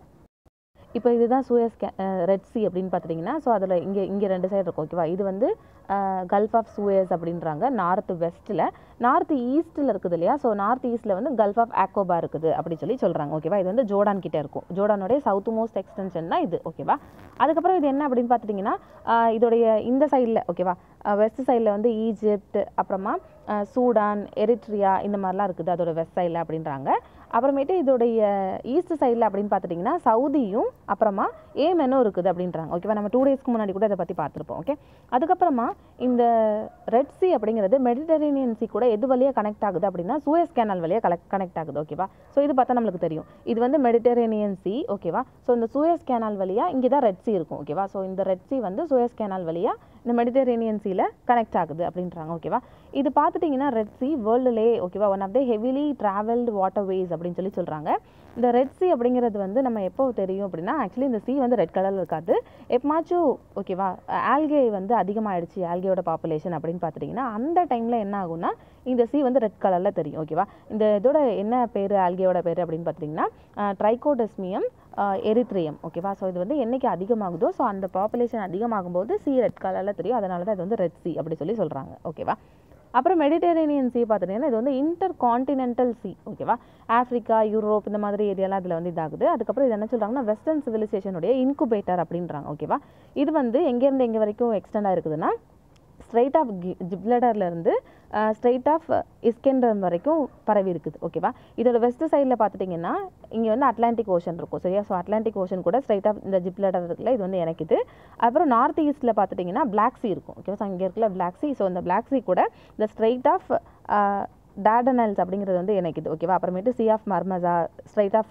இப்போ இதுதான் சூயஸ் கே ரெட் சி அப்படின்னு பார்த்துட்டிங்கன்னா ஸோ அதில் இங்கே இங்கே ரெண்டு சைடு இருக்கும் ஓகேவா இது வந்து கல்ஃப் ஆஃப் சூயஸ் அப்படின்றாங்க நார்த் வெஸ்ட்டில் நார்த் ஈஸ்ட்டில் இருக்குது இல்லையா ஸோ நார்த் ஈஸ்ட்டில் வந்து கல்ஃப் ஆஃப் ஆக்கோபா இருக்குது அப்படி சொல்லி சொல்கிறாங்க ஓகேவா இது வந்து ஜோர்டான் கிட்ட இருக்கும் ஜோர்டானோடைய சவுத் மோஸ்ட் எக்ஸ்டென்ஷன் தான் இது ஓகேவா அதுக்கப்புறம் இது என்ன அப்படின்னு பார்த்துட்டிங்கன்னா ஆஹ் இதோடைய இந்த சைடில் ஓகேவா வெஸ்ட் சைடில் வந்து ஈஜிப்ட் அப்புறமா ஆஹ் சூடான் எரிட்ரியா இந்த மாதிரிலாம் இருக்குது அதோட வெஸ்ட் சைடில் அப்படின்றாங்க அப்புறமேட்டு இதோடைய ஈஸ்ட் சைடில் அப்படின்னு பார்த்துட்டிங்கன்னா சவுதியும் அப்புறமா ஏமெனும் இருக்குது அப்படின்றாங்க ஓகேவா நம்ம டூ டேஸ்க்கு முன்னாடி கூட இதை பற்றி பார்த்துருப்போம் ஓகே அதுக்கப்புறமா இந்த ரெட் சி அப்படிங்கிறது மெடிட்டரேனியன் சி கூட எது வழியாக கனெக்ட் ஆகுது அப்படின்னா சூயஸ் கேனல் வழியாக கலெக்ட் கனெக்ட் ஆகுது ஓகேவா ஸோ இது பார்த்தா நம்மளுக்கு தெரியும் இது வந்து மெடிட்டரேனியன் சி ஓகேவா ஸோ இந்த சூயஸ் கேனல் வழியாக இங்கே தான் ரெட் சி இருக்கும் ஓகேவா ஸோ இந்த ரெட் சி வந்து சூயஸ் கேனல் வழியாக இந்த மெடிட்டரேனியன் சீல கனெக்ட் ஆகுது அப்படின்றாங்க ஓகேவா இது பார்த்துட்டிங்கன்னா ரெட் சி வேர்ல்டுலே ஓகேவா one of the heavily travelled waterways அப்படின்னு சொல்லி சொல்கிறாங்க இந்த ரெட் சி அப்படிங்கிறது வந்து நம்ம எப்போ தெரியும் அப்படின்னா ஆக்சுவலி இந்த சி வந்து ரெட் கலரில் இருக்காது எப்பமாச்சும் ஓகேவா ஆல்கே வந்து அதிகமாகிடுச்சு ஆல்கேயோட பாப்புலேஷன் அப்படின்னு பார்த்துட்டிங்கன்னா அந்த டைமில் என்ன ஆகும்னா இந்த சி வந்து ரெட் கலரில் தெரியும் ஓகேவா இந்த இதோட என்ன பேர் ஆல்கேயோட பேர் அப்படின்னு பார்த்துட்டிங்கன்னா ட்ரைகோடெஸ்மியம் எரித்ரியம் ஓகேவா ஸோ இது வந்து என்னைக்கு அதிகமாகுதோ ஸோ அந்த பாப்புலேஷன் அதிகமாகும்போது சி ரெட் கலரில் தெரியும் அதனால தான் இது வந்து ரெட் சி அப்படி சொல்லி சொல்கிறாங்க ஓகேவா அப்புறம் மெடிட்டரேனியன் சி பார்த்துட்டிங்கன்னா இது வந்து இன்டர் காண்டினென்டல் சி ஓகேவா ஆஃப்ரிக்கா யூரோப் இந்த மாதிரி ஏரியாலாம் இதில் வந்து இதாகுது அதுக்கப்புறம் இது என்ன சொல்கிறாங்கன்னா வெஸ்டர்ன் சிவிலைசேஷனுடைய இன்குபேட்டர் அப்படின்றாங்க ஓகேவா இது வந்து எங்கேருந்து எங்கே வரைக்கும் எக்ஸ்டெண்ட் ஆயிருக்குதுன்னா ஸ்ட்ரைட் ஆஃப் ஜிப்லடர்லேருந்து ஸ்ட்ரைட் ஆஃப் இஸ்கெண்டர் வரைக்கும் பரவி இருக்குது ஓகேவா இதோட வெஸ்ட் சைடில் பார்த்துட்டிங்கன்னா இங்கே வந்து அட்லாண்டிக் ஓஷன் இருக்கும் சரியா ஸோ அட்லாண்டிக் ஓஷன் கூட ஸ்ட்ரைட் ஆஃப் இந்த ஜிப்லடர் இருக்குல்ல இது வந்து இணைக்குது அப்புறம் நார்த் ஈஸ்ட்டில் பார்த்துட்டிங்கன்னா பிளாக் சி இருக்கும் ஓகேவா ஸோ இங்கே இருக்குல்ல பிளாக் சி ஸோ இந்த பிளாக் சி கூட இந்த ஸ்ட்ரைட் ஆஃப் டார்டனல்ஸ் அப்படிங்கிறது வந்து இணைக்குது ஓகேவா அப்புறமேட்டு Sea of Marmara Strait of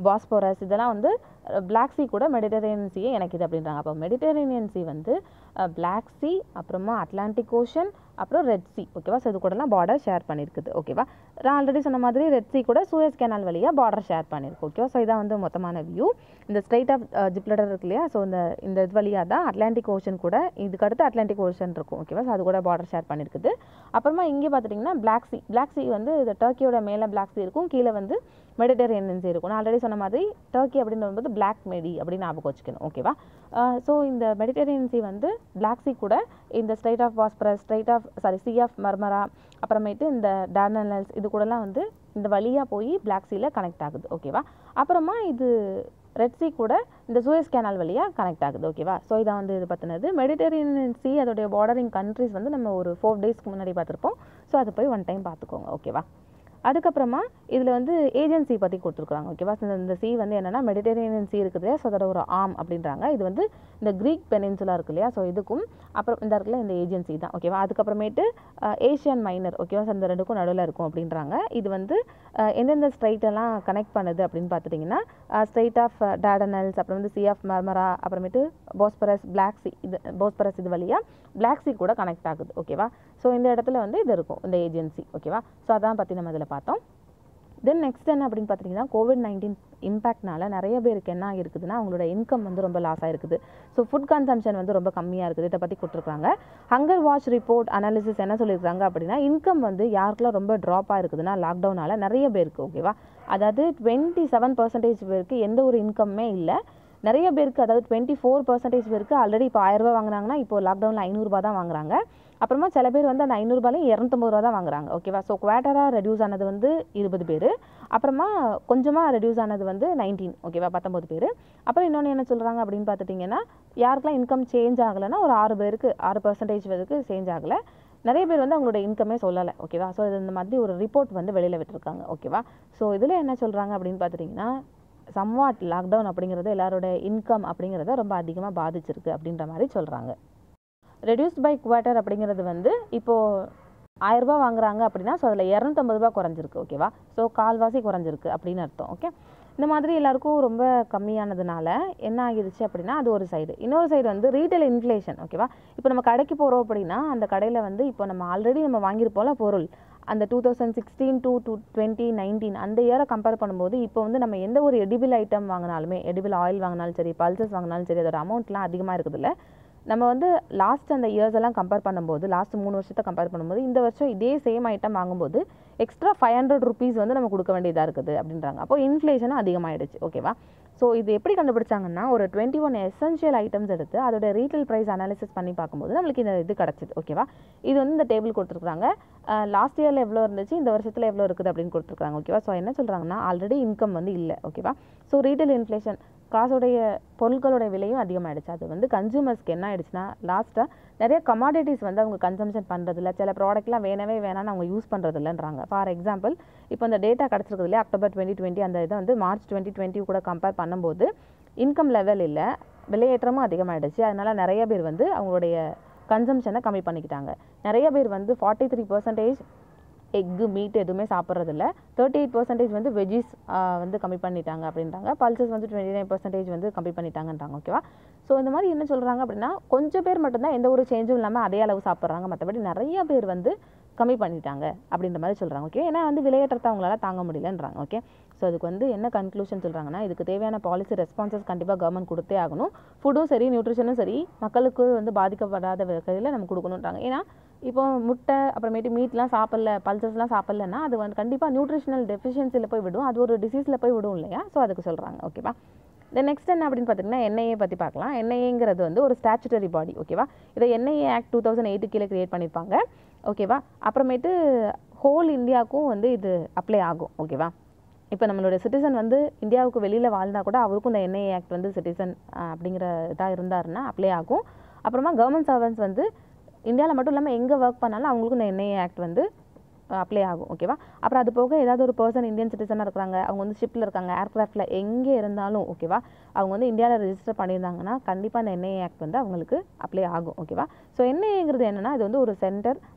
Bosporus இதெல்லாம் வந்து பிளாக் சி கூட மெடிட்டரேனியன் சீயே இணைக்குது அப்படின்றாங்க அப்போ மெடிட்டரேனியன் சி வந்து பிளாக் சி அப்புறமா அட்லாண்டிக் ஓஷன் அப்புறம் ரெட் சி ஓகேவா ஸோ இது கூடலாம் பார்டர் ஷேர் பண்ணியிருக்குது ஓகேவா நான் ஆல்ரெடி சொன்ன மாதிரி ரெட் சி கூட சூயஸ் கேனால் வழியாக பார்டர் ஷேர் பண்ணியிருக்கு ஓகேவா ஸோ இதான் வந்து மொத்தமான வியூ இந்த ஸ்ட்ரைட் ஆஃப் ஜிப்லடர் இருக்கு இல்லையா ஸோ இந்த இந்த இது வழியாக தான் அட்லாண்டிக் ஓஷன் கூட இதுக்கு அடுத்து அட்லாண்டிக் ஓஷன் இருக்கும் ஓகேவா ஸோ அது கூட பார்டர் ஷேர் பண்ணியிருக்குது அப்புறமா இங்கே பார்த்துட்டிங்கன்னா பிளாக் சி பிளாக் சி வந்து இந்த டர்க்கியோட மேலே பிளாக் சி இருக்கும் கீழே வந்து மெடிட்டரேனியன் சி இருக்கும் நான் ஆல்ரெடி சொன்ன மாதிரி டர்க்கி அப்படின்னு வரும்போது பிளாக் மெடி அப்படின்னு ஞாபகம் வச்சுக்கணும் ஓகேவா ஸோ இந்த மெடிட்டரேனியன் சி வந்து பிளாக் சி கூட இந்த Strait of Bosporus Strait of sorry Sea of Marmara அப்புறமேட்டு இந்த டார்னல்ஸ் இது கூடலாம் வந்து இந்த வழியாக போய் பிளாக் சீல கனெக்ட் ஆகுது ஓகேவா அப்புறமா இது ரெட் சி கூட இந்த சூயஸ் கேனால் வழியாக கனெக்ட் ஆகுது ஓகேவா ஸோ இதான் வந்து இது பற்றினது மெடிட்டரேனியன் சி அதோடைய பார்டரிங் கண்ட்ரிஸ் வந்து நம்ம ஒரு ஃபோர் டேஸ்க்கு முன்னாடி பார்த்துருப்போம் ஸோ அதை போய் ஒன் டைம் பார்த்துக்கோங்க ஓகேவா அதுக்கப்புறமா இதில் வந்து ஏஜென்சி பற்றி கொடுத்துருக்குறாங்க ஓகேவா இந்த இந்த சி வந்து என்னென்னா மெடிட்டரேனியன் சி இருக்குது இல்லையா ஸோ அதோட ஒரு ஆம் அப்படின்றாங்க இது வந்து இந்த க்ரீக் பெனின்சுலா இருக்கு இல்லையா ஸோ இதுக்கும் அப்புறம் இந்த இருக்குல்ல இந்த ஏஜென்சி தான் ஓகேவா அதுக்கப்புறமேட்டு ஏஷியன் மைனர் ஓகேவா ஸோ இந்த ரெண்டுக்கும் நடுவில் இருக்கும் அப்படின்றாங்க இது வந்து அஹ், எந்தெந்த ஸ்ட்ரைட் எல்லாம் கனெக்ட் பண்ணுது அப்படின்னு பார்த்துட்டிங்கன்னா ஸ்ட்ரைட் ஆஃப் டாடனல்ஸ் அப்புறம் வந்து சி ஆஃப் மர்மரா அப்புறமேட்டு போஸ்பரஸ் பிளாக் சி இது போஸ்பரஸ் இது வழியாக பிளாக் சி கூட கனெக்ட் ஆகுது ஓகேவா ஸோ இந்த இடத்துல வந்து இது இருக்கும் இந்த ஏஜென்சி ஓகேவா ஸோ அதான் பற்றி நம்ம இதில் பார்த்தோம் தென் நெக்ஸ்ட் என்ன அப்படின்னு பார்த்தீங்கன்னா கோவிட் நைன்டீன் இம்பாக்ட்னால நிறைய பேருக்கு என்ன இருக்குதுன்னா அவங்களோட இன்கம் வந்து ரொம்ப லாஸ் ஆயிருக்குது ஸோ ஃபுட் கன்சம்ஷன் வந்து ரொம்ப கம்மியாக இருக்குது இதை பற்றி கொடுத்துருக்காங்க ஹங்கர் வாட்ச் ரிப்போர்ட் அனாலிசிஸ் என்ன சொல்லியிருக்காங்க அப்படின்னா இன்கம் வந்து யாருக்கெல்லாம் ரொம்ப ட்ராப் ஆயிருக்குதுன்னா லாக்டவுனால நிறைய பேருக்கு ஓகேவா அதாவது டுவெண்ட்டி செவன் பர்சன்டேஜ் பேருக்கு எந்த ஒரு இன்கம்மே இல்லை நிறைய பேருக்கு அதாவது டுவெண்ட்டி ஃபோர் பர்சன்டேஜ் பேருக்கு ஆல்ரெடி இப்போ ஆயிரரூபா வாங்குறாங்கன்னா இப்போ லாக்டவுனில் ஐநூறுரூபா தான் வாங்குறாங்க அப்புறமா சில பேர் வந்து அந்த ஐநூறுரூபாலையும் இரநூத்தம்பது ரூபா தான் வாங்குறாங்க ஓகேவா ஸோ குவாட்டராக ரெடியூஸ் ஆனது வந்து இருபது பேர் அப்புறமா கொஞ்சமாக ரெடியூஸ் ஆனது வந்து நைன்டீன் ஓகேவா பத்தொம்பது பேர் அப்புறம் இன்னொன்று என்ன சொல்கிறாங்க அப்படின்னு பார்த்துட்டிங்கன்னா யாருக்கெல்லாம் இன்கம் சேஞ்ச் ஆகலைன்னா ஒரு ஆறு பேருக்கு ஆறு பர்சன்டேஜ் பேருக்கு சேஞ்ச் ஆகலை நிறைய பேர் வந்து அவங்களோட இன்கமே சொல்லலை ஓகேவா ஸோ இது இந்த மாதிரி ஒரு ரிப்போர்ட் வந்து வெளியில் விட்டுருக்காங்க ஓகேவா ஸோ இதில் என்ன சொல்கிறாங்க அப்படின்னு பார்த்துட்டிங்கன்னா சம்வாட் லாக்டவுன் அப்படிங்கிறது எல்லாரோட இன்கம் அப்படிங்கிறத ரொம்ப அதிகமாக பாதிச்சிருக்கு அப்படின்ற மாதிரி சொல்கிறாங்க ரெடியூஸ்ட் பை குவார்ட்டர் அப்படிங்கிறது வந்து இப்போது ஆயிரரூபா வாங்குறாங்க அப்படின்னா ஸோ அதில் இரநூத்தம்பது ரூபா குறைஞ்சிருக்கு ஓகேவா ஸோ கால்வாசி குறைஞ்சிருக்கு அப்படின்னு அர்த்தம் ஓகே இந்த மாதிரி எல்லாருக்கும் ரொம்ப கம்மியானதுனால என்ன ஆகிடுச்சு அப்படின்னா அது ஒரு சைடு இன்னொரு சைடு வந்து ரீட்டைல் இன்ஃப்ளேஷன் ஓகேவா இப்போ நம்ம கடைக்கு போகிறோம் அப்படின்னா அந்த கடையில் வந்து இப்போ நம்ம ஆல்ரெடி நம்ம வாங்கியிருப்போம்ல பொருள் அந்த two thousand sixteen to to twenty nineteen அந்த இயரை கம்பேர் பண்ணும்போது இப்போ வந்து நம்ம எந்த ஒரு எடிபிள் ஐட்டம் வாங்கினாலுமே எடிபிள் ஆயில் வாங்கினாலும் சரி பல்சஸ் வாங்கினாலும் சரி அதோட அமௌண்ட்லாம் அதிகமாக இருக்குதுல்ல நம்ம வந்து லாஸ்ட் அந்த இயர்ஸ் எல்லாம் கம்பேர் பண்ணும்போது லாஸ்ட் மூணு வருஷத்தை கம்பேர் பண்ணும்போது இந்த வருஷம் இதே சேம் ஐட்டம் வாங்கும்போது எக்ஸ்ட்ரா ஃபைவ் ஹண்ட்ரட் ருபீஸ் வந்து நம்ம கொடுக்க வேண்டியதாக இருக்குது அப்படின்றாங்க அப்போ இன்ஃப்ளேஷனும் அதிகமாகிடுச்சு ஓகேவா ஸோ இது எப்படி கண்டுபிடிச்சாங்கன்னா ஒரு டுவெண்ட்டி ஒன் எசென்ஷியல் ஐட்டம்ஸ் எடுத்து அதோட ரீட்டைல் ப்ரைஸ் அனாலிசிஸ் பண்ணி பார்க்கும்போது நம்மளுக்கு இந்த இது கிடச்சிது ஓகேவா இது வந்து இந்த டேபிள் கொடுத்துருக்காங்க லாஸ்ட் இயரில் எவ்வளோ இருந்துச்சு இந்த வருஷத்தில் எவ்வளோ இருக்குது அப்படின்னு கொடுத்துருக்காங்க ஓகேவா ஸோ என்ன சொல்கிறாங்கன்னா ஆல்ரெடி இன்கம் வந்து இல்லை ஓகேவா ஸோ ரீட்டைல் இன்ஃப்ளேஷன் காசோடைய பொருட்களோட விலையும் அதிகமாகிடுச்சு அது வந்து கன்சூமர்ஸ்க்கு என்ன ஆயிடுச்சுன்னா லாஸ்ட்டாக நிறைய கமாடிட்டிஸ் வந்து அவங்க கன்சம்ஷன் பண்ணுறதில்ல சில ப்ராடக்ட்லாம் வேணவே வேணாம்னு அவங்க யூஸ் பண்ணுறதில்லன்றாங்க ஃபார் எக்ஸாம்பிள் இப்போ இந்த டேட்டா கிடச்சிருக்குது இல்லையா அக்டோபர் டுவெண்ட்டி டுவெண்ட்டி அந்த இதை வந்து மார்ச் டுவெண்ட்டி டுவெண்ட்டி கூட கம்பேர் பண்ணும்போது இன்கம் லெவல் இல்லை விலையேற்றமும் அதிகமாகிடுச்சு அதனால நிறைய பேர் வந்து அவங்களுடைய கன்சம்ஷனை கம்மி பண்ணிக்கிட்டாங்க நிறைய பேர் வந்து forty three percentage egg meat எதுவுமே சாப்பிட்றதில்ல தேர்ட்டி எயிட் பர்சன்டேஜ் வந்து வெஜ்ஜீஸ் வந்து கம்மி பண்ணிட்டாங்க அப்படின்றாங்க பல்சஸ் வந்து டுவெண்ட்டி நைன் பர்சன்டேஜ் வந்து கம்மி பண்ணிட்டாங்கன்றாங்க ஓகேவா ஸோ இந்த மாதிரி என்ன சொல்கிறாங்க அப்படின்னா கொஞ்சம் பேர் மட்டும்தான் எந்த ஒரு சேஞ்சும் இல்லாமல் அதே அளவு சாப்பிட்றாங்க மற்றபடி நிறைய பேர் வந்து கம்மி பண்ணிட்டாங்க அப்படின்ற மாதிரி சொல்கிறாங்க ஓகே ஏன்னா வந்து விலையேற்றத்தை அவங்களால தாங்க முடியலன்றாங்க ஓகே ஸோ அதுக்கு வந்து என்ன கன்க்ளூஷன் சொல்கிறாங்கன்னா இதுக்கு தேவையான பாலிசி ரெஸ்பான்சஸ் கண்டிப்பாக கவர்மெண்ட் கொடுத்தே ஆகணும் ஃபுட்டும் சரி நியூட்ரிஷனும் சரி மக்களுக்கு வந்து பாதிக்கப்படாத வகையில் நம்ம கொடுக்கணுன்றாங்க ஏன்னா இப்போ முட்டை அப்புறமேட்டு மீட்லாம் சாப்பிடல பல்சஸ்லாம் சாப்பிடலன்னா அது வந்து கண்டிப்பாக நியூட்ரிஷனல் டெஃபிஷியன்சியில் போய் விடும் அது ஒரு டிசீஸில் போய் விடும் இல்லையா ஸோ அதுக்கு சொல்கிறாங்க ஓகேவா தென் நெக்ஸ்ட் என்ன அப்படின்னு பார்த்தீங்கன்னா என்ஐஏ பற்றி பார்க்கலாம் என்ஐஏங்கிறது வந்து ஒரு ஸ்டாச்சுட்டரி பாடி ஓகேவா இதை NIA act two thousand eight கீழே கிரியேட் பண்ணியிருப்பாங்க ஓகேவா அப்புறமேட்டு ஹோல் இந்தியாவுக்கும் வந்து இது அப்ளை ஆகும் ஓகேவா இப்போ நம்மளோட சிட்டிசன் வந்து இந்தியாவுக்கு வெளியில் வாழ்ந்தா கூட அவருக்கும் இந்த என்ஐஏ ஆக்ட் வந்து சிட்டிசன் அப்படிங்கிற இதாக இருந்தாருன்னா அப்ளை ஆகும் அப்புறமா கவர்மெண்ட் சர்வன்ஸ் வந்து இந்தியாவில் மட்டும் இல்லாமல் எங்கே ஒர்க் பண்ணாலும் அவங்களுக்கும் இந்த என்ஐஏ ஆக்ட் வந்து அப்ளை ஆகும் ஓகேவா அப்புறம் அது போக ஏதாவது ஒரு பர்சன் இந்தியன் சிட்டிசனாக இருக்கிறாங்க அவங்க வந்து ஷிப்பில் இருக்காங்க ஏர்க்ராஃப்ட்டில் எங்கே இருந்தாலும் ஓகேவா அவங்க வந்து இந்தியாவில் ரெஜிஸ்டர் பண்ணியிருந்தாங்கன்னா கண்டிப்பாக அந்த என்ஐஏ ஆக்ட் வந்து அவங்களுக்கு அப்ளை ஆகும் ஓகேவா ஸோ என்ஐஏங்கிறது என்னென்னா இது வந்து ஒரு centre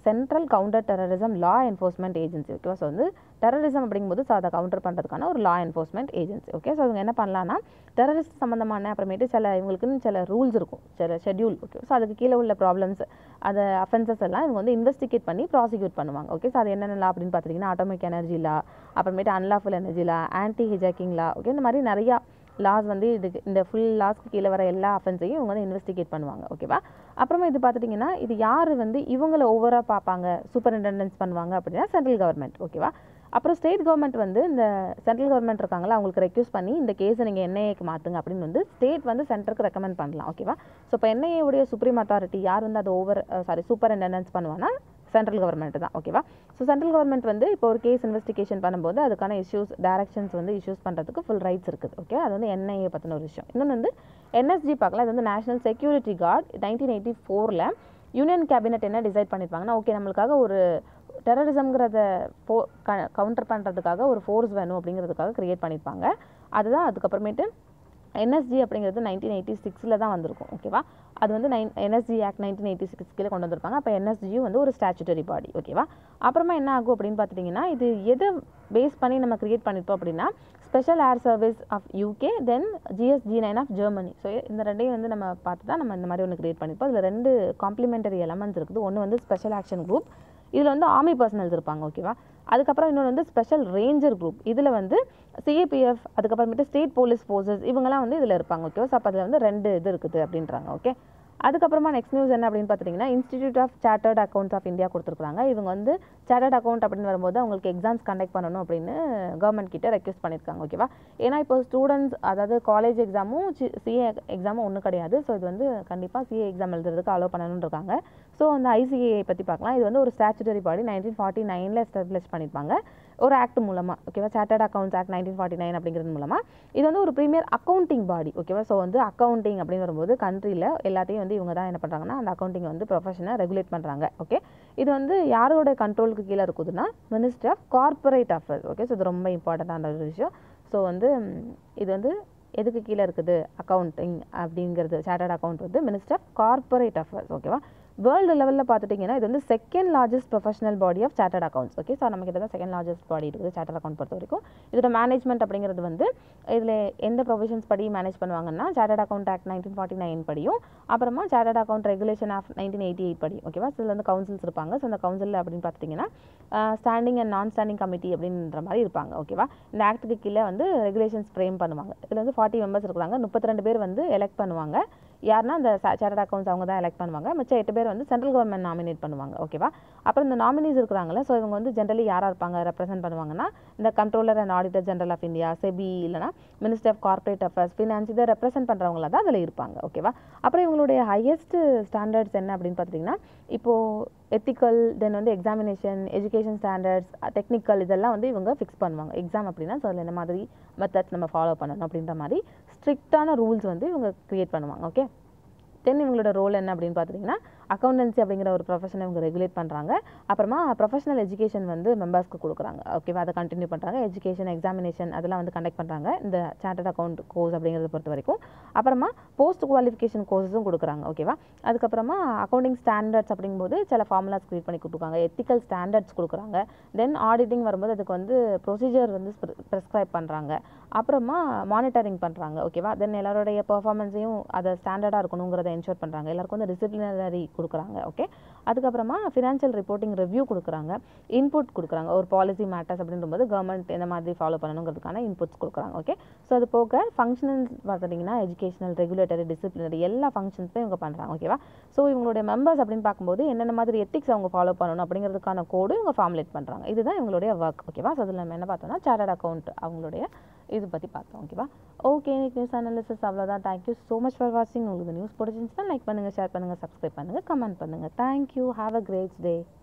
central counter terrorism law enforcement agency ஓகேவா ஸோ வந்து டெரரிசம் அப்படிங்கும்போது ஸோ அதை கவுண்டர் பண்ணுறதுக்கான ஒரு law enforcement agency okay so இவங்க என்ன பண்ணலாம்னா டெரரிஸ்ட் சம்மந்தமான அப்புறமேட்டு சில இவங்களுக்குன்னு சில ரூல்ஸ் இருக்கும் சில ஷெட்யூல் ஓகே ஸோ அதுக்கு கீழே உள்ள ப்ராப்ளம்ஸ் அதை அஃபென்சஸ் எல்லாம் இவங்க வந்து இன்வெஸ்டிகேட் பண்ணி ப்ராசிக்யூட் பண்ணுவாங்க ஓகே ஸோ அது என்னென்ன லா அப்படின்னு பார்த்தீங்கன்னா ஆட்டோமிக் எனர்ஜி லா அப்புறமேட்டு unlawful energy law anti hijacking law okay இந்த மாதிரி நிறையா லாஸ் வந்து இதுக்கு இந்த ஃபுல் லாஸ்க்கு கீழே வர எல்லா அஃபென்ஸையும் இவங்க வந்து இன்வெஸ்டிகேட் பண்ணுவாங்க ஓகேவா அப்புறமா இது பார்த்துட்டிங்கன்னா இது யார் வந்து இவங்கள ஓவராக பார்ப்பாங்க சூப்பரிண்டெண்டன்ஸ் பண்ணுவாங்க அப்படின்னா சென்ட்ரல் கவர்மெண்ட் ஓகேவா அப்புறம் ஸ்டேட் கவர்மெண்ட் வந்து இந்த சென்ட்ரல் கவர்மெண்ட் இருக்காங்களா அவங்களுக்கு ரெக்யூஸ் பண்ணி இந்த கேஸை நீங்கள் என்ஐஏக்கு மாற்றுங்க அப்படின்னு வந்து ஸ்டேட் வந்து சென்டருக்கு ரெக்கமெண்ட் பண்ணலாம் ஓகேவா ஸோ இப்போ என்ஐஏ உடைய சுப்ரீம் அத்தாரிட்டி யார் வந்து அதை ஓவர் சாரி சூப்பரிண்டெண்டன்ஸ் பண்ணுவான்னா சென்ட்ரல் கவர்மெண்ட் தான் ஓகேவா ஸோ சென்ட்ரல் கவர்மெண்ட் வந்து இப்போ ஒரு கேஸ் இன்வெஸ்டிகேஷன் பண்ணும்போது அதுக்கான இஷ்யூஸ் டைரக்ஷன்ஸ் வந்து இஷ்யூஸ் பண்ணுறதுக்கு ஃபுல் ரைட்ஸ் இருக்குது ஓகே அது வந்து என்ஐஏ பற்றின ஒரு விஷயம் இன்னொன்று வந்து என்எஸ்ஜி பார்க்கலாம் இது வந்து national security guard nineteen eighty ஃபோரில் யூனியன் கேபினெட் என்ன டிசைட் பண்ணியிருப்பாங்கன்னா ஓகே நம்மளுக்காக ஒரு டெரரிசம்ங்கிறத போ கவுண்டர் பண்ணுறதுக்காக ஒரு ஃபோர்ஸ் வேணும் அப்படிங்கிறதுக்காக க்ரியேட் பண்ணியிருப்பாங்க அதுதான் அதுக்கப்புறமேட்டு என்எஸ்ஜி அப்படிங்கிறது நைன்டீன் எயிட்டி சிக்ஸில் தான் வந்திருக்கும் ஓகேவா அது வந்து nine NSG act nineteen eighty six கீழே கொண்டு வந்திருப்பாங்க அப்போ என்எஸ்ஜியும் வந்து ஒரு ஸ்டாச்சுட்டரி பாடி ஓகேவா அப்புறமா என்ன ஆகும் அப்படின்னு பார்த்துட்டிங்கன்னா இது எதை பேஸ் பண்ணி நம்ம கிரியேட் பண்ணியிருப்போம் அப்படின்னா special air service of UK then GSG nine of Germany so இந்த ரெண்டையும் வந்து நம்ம பார்த்து தான் நம்ம இந்த மாதிரி ஒன்று கிரியேட் பண்ணியிருப்போம் இதில் ரெண்டு காம்ப்ளிமெண்டரி எலமெண்ட்ஸ் இருக்குது ஒன்று வந்து ஸ்பெஷல் ஆக்ஷன் குரூப் இதில் வந்து ஆர்மி பர்சனல்ஸ் இருப்பாங்க ஓகேவா அதுக்கப்புறம் இன்னொன்று வந்து ஸ்பெஷல் ரேஞ்சர் குரூப் இதில் வந்து சிஏபிஎஃப் அதுக்கப்புறமேட்டு ஸ்டேட் போலீஸ் ஃபோர்ஸஸ் இவங்கெல்லாம் வந்து இதில் இருப்பாங்க ஓகேவா ஸோ அப்போ அதில் வந்து ரெண்டு இது இருக்குது அப்படின்றாங்க ஓகே அதுக்கப்புறமா நெக்ஸ்ட் நியூஸ் என்ன அப்படின்னு பார்த்துட்டிங்கன்னா institute of chartered accounts of India கொடுத்துருக்காங்க இவங்க வந்து சார்ட்டர்ட் அக்கௌண்ட் அப்படின்னு வரும்போது அவங்களுக்கு எக்ஸாம்ஸ் கண்டக்ட் பண்ணணும் அப்படின்னு கவர்மெண்ட் கிட்ட ரெக்வஸ்ட் பண்ணியிருக்காங்க ஓகேவா ஏன்னா இப்போ ஸ்டூடெண்ட்ஸ் அதாவது காலேஜ் எக்ஸாமும் சிஏ எக்ஸாமும் ஒன்றும் கிடையாது ஸோ இது வந்து கண்டிப்பாக சிஏ எக்ஸாம் எழுதுறதுக்கு அலோவ் பண்ணணும்னு இருக்காங்க ஸோ அந்த ஐசிஏ பற்றி பார்க்கலாம் இது வந்து ஒரு ஸ்டாச்சுட்டரி பாடி நைன்டீன் ஃபார்ட்டி நைனில் எஸ்டாப்ளிஷ் பண்ணியிருப்பாங்க ஒரு ஆக்ட் மூலமாக ஓகேவா chartered accounts act nineteen forty nine அப்படிங்கிறது மூலமாக இது வந்து ஒரு ப்ரீமியர் அக்கௌண்டிங் பாடி ஓகேவா ஸோ வந்து அக்கௌண்டிங் அப்படின்னு வரும்போது கண்ட்ரியில் எல்லாத்தையும் வந்து இவங்க தான் என்ன பண்ணுறாங்கன்னா அந்த அக்கௌண்டிங் வந்து ப்ரொஃபஷனை ரெகுலேட் பண்ணுறாங்க ஓகே இது வந்து யாரோட கண்ட்ரோலுக்கு கீழே இருக்குதுன்னா minister of corporate affairs okay so இது ரொம்ப இம்பார்ட்டண்ட்டான ஒரு விஷயம் ஸோ வந்து இது வந்து எதுக்கு கீழே இருக்குது அக்கௌண்டிங் அப்படிங்கிறது சார்ட்டர்ட் அக்கௌண்ட் வந்து மினிஸ்டர் ஆஃப் கார்ப்பரேட் அஃபேர்ஸ் ஓகேவா வேர்ல்டு லெவலில் பார்த்துட்டிங்கன்னா இது வந்து second largest professional body of chartered accounts okay so நமக்கு தான் செகண்ட் லார்ஜஸ்ட் பாடி இருக்குது சார்ட்டர்ட் அக்கௌண்ட் பொறுத்த வரைக்கும் இதோட மேனேஜ்மெண்ட் அப்படிங்கிறது வந்து இதில் எந்த ப்ரொவிஷன்ஸ் படி மேனேஜ் பண்ணுவாங்கன்னா chartered account act nineteen forty nine படியும் அப்புறமா chartered account regulation of nineteen eighty eight படி ஓகேவா ஸோ இதில் வந்து கவுன்சில்ஸ் இருப்பாங்க ஸோ அந்த கவுன்சில் அப்படின்னு பார்த்துட்டிங்கன்னா standing and non standing committee அப்படின்ற மாதிரி இருப்பாங்க ஓகேவா இந்த ஆக்டுக்கு கீழே வந்து ரெகுலேஷன்ஸ் ஃப்ரேம் பண்ணுவாங்க இதில் வந்து ஃபார்ட்டி மெம்பர்ஸ் இருக்கிறாங்க முப்பத்தி ரெண்டு பேர் வந்து எலெக்ட் பண்ணுவாங்க யாருன்னா அந்த சார்ட்டர்ட் அக்கௌண்ட்ஸ் அவங்க தான் எலெக்ட் பண்ணுவாங்க மிச்சம் எட்டு பேர் வந்து சென்ட்ரல் கவர்மெண்ட் நாமினேட் பண்ணுவாங்க ஓகேவா அப்புறம் இந்த நாமினிஸ் இருக்கிறாங்களே ஸோ இவங்க வந்து ஜென்ரலி யாராக இருப்பாங்க ரெப்ரசென்ட் பண்ணுவாங்கன்னா இந்த controller and auditor general of India SEBI இல்லைனா minister of corporate affairs finance இதை ரெப்ரசென்ட் பண்ணுறவங்கள தான் அதில் இருப்பாங்க ஓகேவா அப்புறம் இவங்களுடைய ஹையஸ்ட் ஸ்டாண்டர்ட்ஸ் என்ன அப்படின்னு பார்த்துட்டிங்கன்னா இப்போது எத்திக்கல் தென் வந்து எக்ஸாமினேஷன் எஜுகேஷன் ஸ்டாண்டர்ட்ஸ் டெக்னிக்கல் இதெல்லாம் வந்து இவங்க ஃபிக்ஸ் பண்ணுவாங்க எக்ஸாம் அப்படின்னா ஸோ அதில் என்ன மாதிரி மெத்தட்ஸ் நம்ம ஃபாலோ பண்ணணும் அப்படின்ற மாதிரி ஸ்ட்ரிக்டான ரூல்ஸ் வந்து இவங்க க்ரியேட் பண்ணுவாங்க ஓகே தென் இவங்களோட ரோல் என்ன அப்படின்னு பார்த்துட்டிங்கன்னா அக்கௌண்டன்சி அப்படிங்கிற ஒரு ப்ரொஃபஷனை இவங்க ரெகுலேட் பண்ணுறாங்க அப்புறமா ப்ரொஃபஷனல் எஜுகேஷன் வந்து மெம்பர்ஸ்க்கு கொடுக்குறாங்க ஓகேவா அதை கண்டினியூ பண்ணுறாங்க எஜுகேஷன் எக்ஸாமினேஷன் அதெல்லாம் வந்து கண்டக்ட் பண்ணுறாங்க இந்த சார்ட்டர்ட் அக்கௌண்ட் கோர்ஸ் அப்படிங்கிறத பொறுத்த வரைக்கும் அப்புறமா போஸ்ட் குவாலிஃபிகேஷன் கோர்ஸஸும் கொடுக்குறாங்க ஓகேவா அதுக்கப்புறமா அக்கௌண்டிங் ஸ்டாண்டர்ட்ஸ் அப்படிங்கும்போது சில ஃபார்முலாஸ் க்ரியேட் பண்ணி கொடுத்துருக்காங்க எத்திக்கல் ஸ்டாண்டர்ட்ஸ் கொடுக்குறாங்க தென் ஆடிட்டிங் வரும்போது அதுக்கு வந்து ப்ரொசீஜர் வந்து ப்ரெஸ்கிரைப் பண்ணுறாங்க அப்புறமா மானிட்டரிங் பண்ணுறாங்க ஓகேவா தென் எல்லாருடைய பர்ஃபார்மன்ஸையும் அதை ஸ்டாண்டர்டாக இருக்கணுங்கிறத என்ஷூர் பண்ணுறாங்க எல்லாருக்கும் வந்து டிசிப்ளினரி கொடுக்குறாங்க ஓகே அதுக்கப்புறமா ஃபினான்ஷியல் ரிப்போர்ட்டிங் ரிவ்யூ கொடுக்குறாங்க இன்புட் கொடுக்குறாங்க ஒரு பாலிசி மேட்டர்ஸ் அப்படின்றபோது கவர்மெண்ட் எந்த மாதிரி ஃபாலோ பண்ணணுங்கிறதுக்கான இன்புட்ஸ் கொடுக்குறாங்க ஓகே ஸோ அது போக ஃபங்க்ஷனல் பார்த்துட்டிங்கன்னா எஜுகேஷனல் ரெகுலேட்டரி டிசிப்ளினரி எல்லா ஃபங்க்ஷன்ஸும் இவங்க பண்ணுறாங்க ஓகேவா ஸோ இவங்களுடைய மெம்பர்ஸ் அப்படின்னு பார்க்கும்போது என்னென்ன மாதிரி எத்திக்ஸ் அவங்க ஃபாலோ பண்ணணும் அப்படிங்கிறதுக்கான கோடு இவங்க ஃபார்முலேட் பண்ணுறாங்க இதுதான் இவங்களுடைய ஒர்க் ஓகேவா ஸோ அதில் நம்ம என்ன பார்த்தோம்னா சார்ட்டர்ட் அக்கௌண்ட் அவங்களுடைய இது பற்றி பார்த்தோம் ஓகேவா ஓகே இன்னைக்கு நியூஸ் அனாலிசிஸ் அவ்வளோதான் தேங்க்யூ ஸோ மச் ஃபார் வாட்சிங் உங்களுக்கு நியூஸ் பிடிச்சிருந்துச்சுன்னா லைக் பண்ணுங்கள் ஷேர் பண்ணுங்கள் சப்ஸ்கிரைப் பண்ணுங்கள் கமெண்ட் பண்ணுங்கள் thank you have a great day